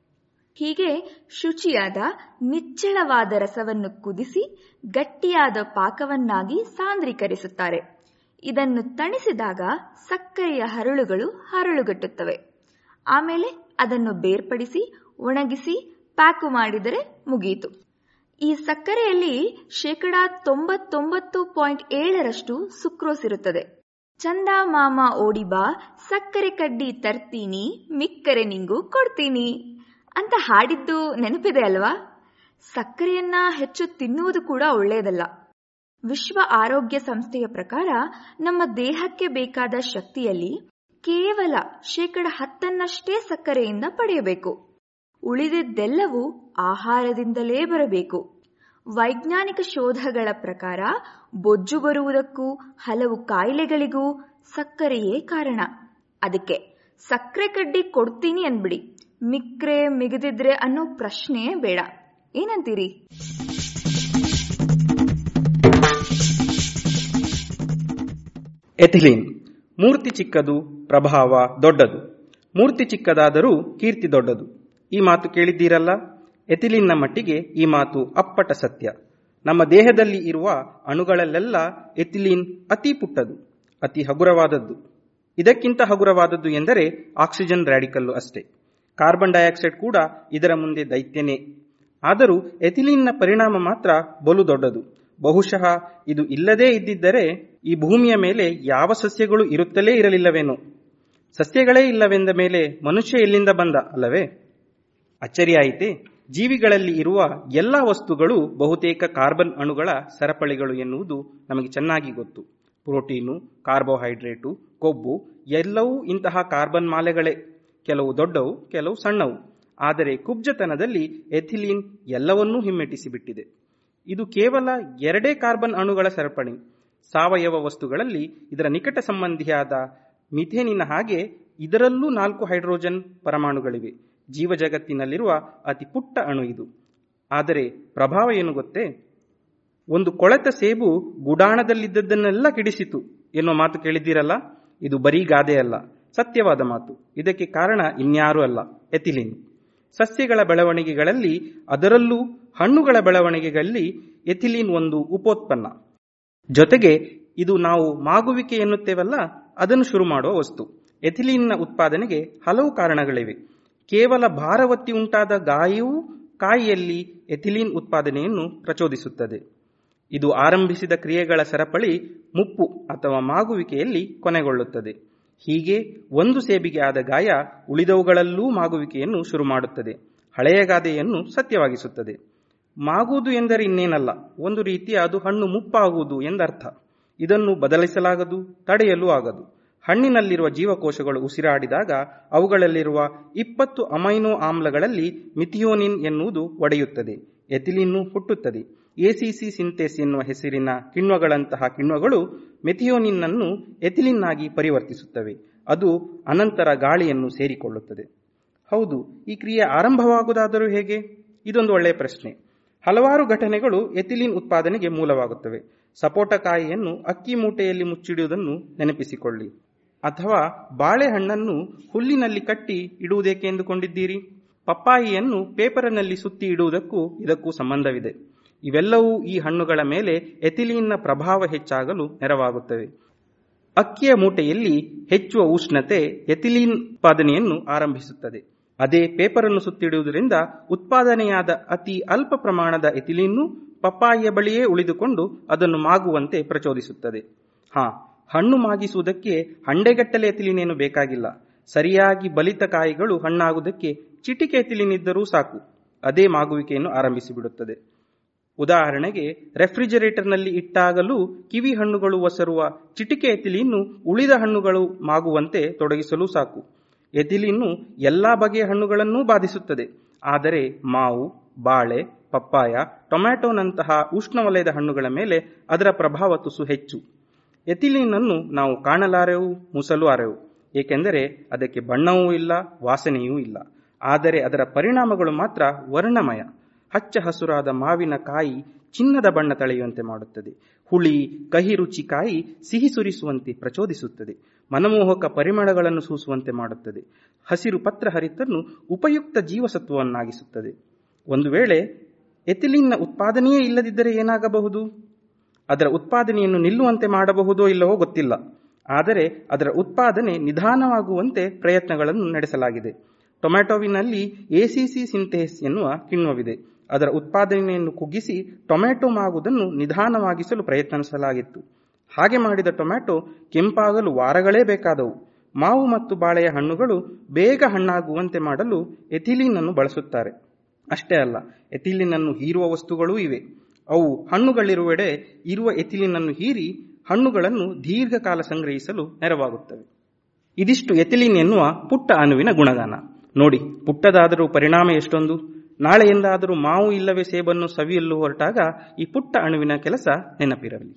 ಹೀಗೆ ಶುಚಿಯಾದ ನಿಚ್ಚಳವಾದ ರಸವನ್ನು ಕುದಿಸಿ ಗಟ್ಟಿಯಾದ ಪಾಕವನ್ನಾಗಿ ಸಾಂದ್ರೀಕರಿಸುತ್ತಾರೆ ಇದನ್ನು ತಣಿಸಿದಾಗ ಸಕ್ಕರೆಯ ಹರಳುಗಳು ಹರಳುಗಟ್ಟುತ್ತವೆ ಆಮೇಲೆ ಅದನ್ನು ಬೇರ್ಪಡಿಸಿ ಒಣಗಿಸಿ ಪ್ಯಾಕು ಮಾಡಿದರೆ ಮುಗಿಯಿತು ಈ ಸಕ್ಕರೆಯಲ್ಲಿ ಶೇಕಡ ತೊಂಬತ್ತೊಂಬತ್ತು ಪಾಯಿಂಟ್ ಏಳರಷ್ಟು ಸುಕ್ರೋಸ್ ಇರುತ್ತದೆ ಚಂದ ಮಾಮ ಓಡಿಬಾ ಸಕ್ಕರೆ ಕಡ್ಡಿ ತರ್ತೀನಿ ಮಿಕ್ಕರೆ ನಿಂಗೂ ಕೊಡ್ತೀನಿ ಅಂತ ಹಾಡಿದ್ದು ನೆನಪಿದೆ ಅಲ್ವಾ ಸಕ್ಕರೆಯನ್ನ ಹೆಚ್ಚು ತಿನ್ನುವುದು ಕೂಡ ಒಳ್ಳೆಯದಲ್ಲ ವಿಶ್ವ ಆರೋಗ್ಯ ಸಂಸ್ಥೆಯ ಪ್ರಕಾರ ನಮ್ಮ ದೇಹಕ್ಕೆ ಬೇಕಾದ ಶಕ್ತಿಯಲ್ಲಿ ಕೇವಲ ಶೇಕಡ ಹತ್ತನ್ನಷ್ಟೇ ಸಕ್ಕರೆಯಿಂದ ಪಡೆಯಬೇಕು ಉಳಿದಿದ್ದೆಲ್ಲವೂ ಆಹಾರದಿಂದಲೇ ಬರಬೇಕು ವೈಜ್ಞಾನಿಕ ಶೋಧಗಳ ಪ್ರಕಾರ ಬೊಜ್ಜು ಬರುವುದಕ್ಕೂ ಹಲವು ಕಾಯಿಲೆಗಳಿಗೂ ಸಕ್ಕರೆಯೇ ಕಾರಣ ಅದಕ್ಕೆ ಸಕ್ಕರೆ ಕಡ್ಡಿ ಕೊಡ್ತೀನಿ ಅನ್ಬಿಡಿ ಮಿಕ್ರೆ ಮಿಗದಿದ್ರೆ ಅನ್ನೋ ಪ್ರಶ್ನೆಯೇ ಬೇಡ ಏನಂತೀರಿ ಎಥಿಲೀನ್ ಮೂರ್ತಿ ಚಿಕ್ಕದು ಪ್ರಭಾವ ದೊಡ್ಡದು ಮೂರ್ತಿ ಚಿಕ್ಕದಾದರೂ ಕೀರ್ತಿ ದೊಡ್ಡದು ಈ ಮಾತು ಕೇಳಿದ್ದೀರಲ್ಲ ಎಥಿಲಿನ್ನ ಮಟ್ಟಿಗೆ ಈ ಮಾತು ಅಪ್ಪಟ ಸತ್ಯ ನಮ್ಮ ದೇಹದಲ್ಲಿ ಇರುವ ಅಣುಗಳಲ್ಲೆಲ್ಲ ಎಥಿಲೀನ್ ಅತಿ ಪುಟ್ಟದು ಅತಿ ಹಗುರವಾದದ್ದು ಇದಕ್ಕಿಂತ ಹಗುರವಾದದ್ದು ಎಂದರೆ ಆಕ್ಸಿಜನ್ ರ್ಯಾಡಿಕಲ್ಲು ಅಷ್ಟೇ ಕಾರ್ಬನ್ ಡೈಆಕ್ಸೈಡ್ ಕೂಡ ಇದರ ಮುಂದೆ ದೈತ್ಯನೇ ಆದರೂ ಎಥಿಲಿನ್ನ ಪರಿಣಾಮ ಮಾತ್ರ ಬಲು ದೊಡ್ಡದು ಬಹುಶಃ ಇದು ಇಲ್ಲದೇ ಇದ್ದಿದ್ದರೆ ಈ ಭೂಮಿಯ ಮೇಲೆ ಯಾವ ಸಸ್ಯಗಳು ಇರುತ್ತಲೇ ಇರಲಿಲ್ಲವೇನೋ ಸಸ್ಯಗಳೇ ಇಲ್ಲವೆಂದ ಮೇಲೆ ಮನುಷ್ಯ ಎಲ್ಲಿಂದ ಬಂದ ಅಲ್ಲವೇ ಅಚ್ಚರಿಯಾಯಿತೆ ಜೀವಿಗಳಲ್ಲಿ ಇರುವ ಎಲ್ಲ ವಸ್ತುಗಳು ಬಹುತೇಕ ಕಾರ್ಬನ್ ಅಣುಗಳ ಸರಪಳಿಗಳು ಎನ್ನುವುದು ನಮಗೆ ಚೆನ್ನಾಗಿ ಗೊತ್ತು ಪ್ರೋಟೀನು ಕಾರ್ಬೋಹೈಡ್ರೇಟು ಕೊಬ್ಬು ಎಲ್ಲವೂ ಇಂತಹ ಕಾರ್ಬನ್ ಮಾಲೆಗಳೇ ಕೆಲವು ದೊಡ್ಡವು ಕೆಲವು ಸಣ್ಣವು ಆದರೆ ಕುಬ್ಜತನದಲ್ಲಿ ಎಥಿಲೀನ್ ಎಲ್ಲವನ್ನೂ ಹಿಮ್ಮೆಟ್ಟಿಸಿಬಿಟ್ಟಿದೆ ಇದು ಕೇವಲ ಎರಡೇ ಕಾರ್ಬನ್ ಅಣುಗಳ ಸರಪಣಿ ಸಾವಯವ ವಸ್ತುಗಳಲ್ಲಿ ಇದರ ನಿಕಟ ಸಂಬಂಧಿಯಾದ ಮಿಥೇನಿನ ಹಾಗೆ ಇದರಲ್ಲೂ ನಾಲ್ಕು ಹೈಡ್ರೋಜನ್ ಪರಮಾಣುಗಳಿವೆ ಜೀವಜಗತ್ತಿನಲ್ಲಿರುವ ಅತಿ ಪುಟ್ಟ ಅಣು ಇದು ಆದರೆ ಪ್ರಭಾವ ಏನು ಗೊತ್ತೇ ಒಂದು ಕೊಳೆತ ಸೇಬು ಗುಡಾಣದಲ್ಲಿದ್ದದ್ದನ್ನೆಲ್ಲ ಕಿಡಿಸಿತು ಎನ್ನುವ ಮಾತು ಕೇಳಿದ್ದೀರಲ್ಲ ಇದು ಬರೀ ಗಾದೆ ಅಲ್ಲ ಸತ್ಯವಾದ ಮಾತು ಇದಕ್ಕೆ ಕಾರಣ ಇನ್ಯಾರೂ ಅಲ್ಲ ಎಥಿಲಿನ್ ಸಸ್ಯಗಳ ಬೆಳವಣಿಗೆಗಳಲ್ಲಿ ಅದರಲ್ಲೂ ಹಣ್ಣುಗಳ ಬೆಳವಣಿಗೆಗಳಲ್ಲಿ ಎಥಿಲಿನ್ ಒಂದು ಉಪೋತ್ಪನ್ನ ಜೊತೆಗೆ ಇದು ನಾವು ಮಾಗುವಿಕೆ ಎನ್ನುತ್ತೇವಲ್ಲ ಅದನ್ನು ಶುರು ಮಾಡುವ ವಸ್ತು ಎಥಿಲಿನ್ನ ಉತ್ಪಾದನೆಗೆ ಹಲವು ಕಾರಣಗಳಿವೆ ಕೇವಲ ಭಾರವತ್ತಿ ಉಂಟಾದ ಗಾಯವೂ ಕಾಯಿಯಲ್ಲಿ ಎಥಿಲಿನ್ ಉತ್ಪಾದನೆಯನ್ನು ಪ್ರಚೋದಿಸುತ್ತದೆ ಇದು ಆರಂಭಿಸಿದ ಕ್ರಿಯೆಗಳ ಸರಪಳಿ ಮುಪ್ಪು ಅಥವಾ ಮಾಗುವಿಕೆಯಲ್ಲಿ ಕೊನೆಗೊಳ್ಳುತ್ತದೆ ಹೀಗೆ ಒಂದು ಸೇಬಿಗೆ ಆದ ಗಾಯ ಉಳಿದವುಗಳಲ್ಲೂ ಮಾಗುವಿಕೆಯನ್ನು ಶುರು ಮಾಡುತ್ತದೆ ಹಳೆಯ ಗಾದೆಯನ್ನು ಸತ್ಯವಾಗಿಸುತ್ತದೆ ಮಾಗುವುದು ಎಂದರೆ ಇನ್ನೇನಲ್ಲ ಒಂದು ರೀತಿಯ ಅದು ಹಣ್ಣು ಮುಪ್ಪಾಗುವುದು ಎಂದರ್ಥ ಇದನ್ನು ಬದಲಿಸಲಾಗದು ತಡೆಯಲು ಆಗದು ಹಣ್ಣಿನಲ್ಲಿರುವ ಜೀವಕೋಶಗಳು ಉಸಿರಾಡಿದಾಗ ಅವುಗಳಲ್ಲಿರುವ ಇಪ್ಪತ್ತು ಅಮೈನೋ ಆಮ್ಲಗಳಲ್ಲಿ ಮಿಥಿಯೋನಿನ್ ಎನ್ನುವುದು ಒಡೆಯುತ್ತದೆ ಎಥಿಲಿನ್ನು ಹುಟ್ಟುತ್ತದೆ ಎಸಿಸಿ ಸಿಂಥೇಸ್ ಎನ್ನುವ ಹೆಸರಿನ ಕಿಣ್ವಗಳಂತಹ ಕಿಣ್ವಗಳು ಮೆಥಿಯೋನಿನ್ ಅನ್ನು ಎಥಿಲಿನ್ ಆಗಿ ಪರಿವರ್ತಿಸುತ್ತವೆ ಅದು ಅನಂತರ ಗಾಳಿಯನ್ನು ಸೇರಿಕೊಳ್ಳುತ್ತದೆ ಹೌದು ಈ ಕ್ರಿಯೆ ಆರಂಭವಾಗುವುದಾದರೂ ಹೇಗೆ ಇದೊಂದು ಒಳ್ಳೆಯ ಪ್ರಶ್ನೆ ಹಲವಾರು ಘಟನೆಗಳು ಎಥಿಲಿನ್ ಉತ್ಪಾದನೆಗೆ ಮೂಲವಾಗುತ್ತವೆ ಸಪೋಟಕಾಯಿಯನ್ನು ಅಕ್ಕಿ ಮೂಟೆಯಲ್ಲಿ ಮುಚ್ಚಿಡುವುದನ್ನು ನೆನಪಿಸಿಕೊಳ್ಳಿ ಅಥವಾ ಬಾಳೆಹಣ್ಣನ್ನು ಹುಲ್ಲಿನಲ್ಲಿ ಕಟ್ಟಿ ಇಡುವುದೇಕೆ ಎಂದುಕೊಂಡಿದ್ದೀರಿ ಪಪ್ಪಾಯಿಯನ್ನು ಪೇಪರಿನಲ್ಲಿ ಸುತ್ತಿ ಇಡುವುದಕ್ಕೂ ಇದಕ್ಕೂ ಸಂಬಂಧವಿದೆ ಇವೆಲ್ಲವೂ ಈ ಹಣ್ಣುಗಳ ಮೇಲೆ ಎಥಿಲೀನ್ನ ಪ್ರಭಾವ ಹೆಚ್ಚಾಗಲು ನೆರವಾಗುತ್ತವೆ ಅಕ್ಕಿಯ ಮೂಟೆಯಲ್ಲಿ ಹೆಚ್ಚುವ ಉಷ್ಣತೆ ಎಥಿಲೀನ್ ಉತ್ಪಾದನೆಯನ್ನು ಆರಂಭಿಸುತ್ತದೆ ಅದೇ ಪೇಪರನ್ನು ಸುತ್ತಿಡುವುದರಿಂದ ಉತ್ಪಾದನೆಯಾದ ಅತಿ ಅಲ್ಪ ಪ್ರಮಾಣದ ಎಥಿಲೀನ್ನು ಪಪ್ಪಾಯಿಯ ಬಳಿಯೇ ಉಳಿದುಕೊಂಡು ಅದನ್ನು ಮಾಗುವಂತೆ ಪ್ರಚೋದಿಸುತ್ತದೆ ಹಾ ಹಣ್ಣು ಮಾಗಿಸುವುದಕ್ಕೆ ಹಂಡೆಗಟ್ಟಲೆ ಎಥಿಲಿನೇನು ಬೇಕಾಗಿಲ್ಲ ಸರಿಯಾಗಿ ಬಲಿತ ಕಾಯಿಗಳು ಹಣ್ಣಾಗುವುದಕ್ಕೆ ಚಿಟಿಕೆ ಎಥಿಲಿನಿದ್ದರೂ ಸಾಕು ಅದೇ ಮಾಗುವಿಕೆಯನ್ನು ಆರಂಭಿಸಿಬಿಡುತ್ತದೆ ಉದಾಹರಣೆಗೆ ರೆಫ್ರಿಜರೇಟರ್ನಲ್ಲಿ ಇಟ್ಟಾಗಲೂ ಕಿವಿ ಹಣ್ಣುಗಳು ಒಸರುವ ಚಿಟಿಕೆ ಎಥಿಲಿನ್ನು ಉಳಿದ ಹಣ್ಣುಗಳು ಮಾಗುವಂತೆ ತೊಡಗಿಸಲು ಸಾಕು ಎಥಿಲಿನ್ನು ಎಲ್ಲಾ ಬಗೆಯ ಹಣ್ಣುಗಳನ್ನೂ ಬಾಧಿಸುತ್ತದೆ ಆದರೆ ಮಾವು ಬಾಳೆ ಪಪ್ಪಾಯ ಟೊಮ್ಯಾಟೊನಂತಹ ಉಷ್ಣವಲಯದ ಹಣ್ಣುಗಳ ಮೇಲೆ ಅದರ ಪ್ರಭಾವ ತುಸು ಹೆಚ್ಚು ಎಥಿಲಿನ್ ಅನ್ನು ನಾವು ಕಾಣಲಾರೆವು ಮುಸಲು ಅರೆವು ಏಕೆಂದರೆ ಅದಕ್ಕೆ ಬಣ್ಣವೂ ಇಲ್ಲ ವಾಸನೆಯೂ ಇಲ್ಲ ಆದರೆ ಅದರ ಪರಿಣಾಮಗಳು ಮಾತ್ರ ವರ್ಣಮಯ ಹಚ್ಚ ಹಸುರಾದ ಮಾವಿನ ಕಾಯಿ ಚಿನ್ನದ ಬಣ್ಣ ತಳೆಯುವಂತೆ ಮಾಡುತ್ತದೆ ಹುಳಿ ಕಹಿ ರುಚಿ ಕಾಯಿ ಸಿಹಿ ಸುರಿಸುವಂತೆ ಪ್ರಚೋದಿಸುತ್ತದೆ ಮನಮೋಹಕ ಪರಿಮಳಗಳನ್ನು ಸೂಸುವಂತೆ ಮಾಡುತ್ತದೆ ಹಸಿರು ಪತ್ರ ಹರಿತನ್ನು ಉಪಯುಕ್ತ ಜೀವಸತ್ವವನ್ನಾಗಿಸುತ್ತದೆ ಒಂದು ವೇಳೆ ಎಥಿಲಿನ್ನ ಉತ್ಪಾದನೆಯೇ ಇಲ್ಲದಿದ್ದರೆ ಏನಾಗಬಹುದು ಅದರ ಉತ್ಪಾದನೆಯನ್ನು ನಿಲ್ಲುವಂತೆ ಮಾಡಬಹುದೋ ಇಲ್ಲವೋ ಗೊತ್ತಿಲ್ಲ ಆದರೆ ಅದರ ಉತ್ಪಾದನೆ ನಿಧಾನವಾಗುವಂತೆ ಪ್ರಯತ್ನಗಳನ್ನು ನಡೆಸಲಾಗಿದೆ ಟೊಮ್ಯಾಟೊವಿನಲ್ಲಿ ಎಸಿಸಿ ಸಿಂಥೇಸ್ ಎನ್ನುವ ಕಿಣ್ವವಿದೆ ಅದರ ಉತ್ಪಾದನೆಯನ್ನು ಕುಗ್ಗಿಸಿ ಟೊಮ್ಯಾಟೊ ಮಾಗುವುದನ್ನು ನಿಧಾನವಾಗಿಸಲು ಪ್ರಯತ್ನಿಸಲಾಗಿತ್ತು ಹಾಗೆ ಮಾಡಿದ ಟೊಮ್ಯಾಟೊ ಕೆಂಪಾಗಲು ವಾರಗಳೇ ಬೇಕಾದವು ಮಾವು ಮತ್ತು ಬಾಳೆಯ ಹಣ್ಣುಗಳು ಬೇಗ ಹಣ್ಣಾಗುವಂತೆ ಮಾಡಲು ಎಥಿಲಿನ್ ಅನ್ನು ಬಳಸುತ್ತಾರೆ ಅಷ್ಟೇ ಅಲ್ಲ ಎಥಿಲಿನ್ ಅನ್ನು ಹೀರುವ ವಸ್ತುಗಳೂ ಇವೆ ಅವು ಹಣ್ಣುಗಳಿರುವೆಡೆ ಇರುವ ಎಥಿಲಿನ್ ಅನ್ನು ಹೀರಿ ಹಣ್ಣುಗಳನ್ನು ದೀರ್ಘಕಾಲ ಸಂಗ್ರಹಿಸಲು ನೆರವಾಗುತ್ತವೆ ಇದಿಷ್ಟು ಎಥಿಲಿನ್ ಎನ್ನುವ ಪುಟ್ಟ ಅಣುವಿನ ಗುಣಗಾನ ನೋಡಿ ಪುಟ್ಟದಾದರೂ ಪರಿಣಾಮ ಎಷ್ಟೊಂದು ನಾಳೆಯಿಂದಾದರೂ ಮಾವು ಇಲ್ಲವೇ ಸೇಬನ್ನು ಸವಿಯಲು ಹೊರಟಾಗ ಈ ಪುಟ್ಟ ಅಣುವಿನ ಕೆಲಸ ನೆನಪಿರಲಿ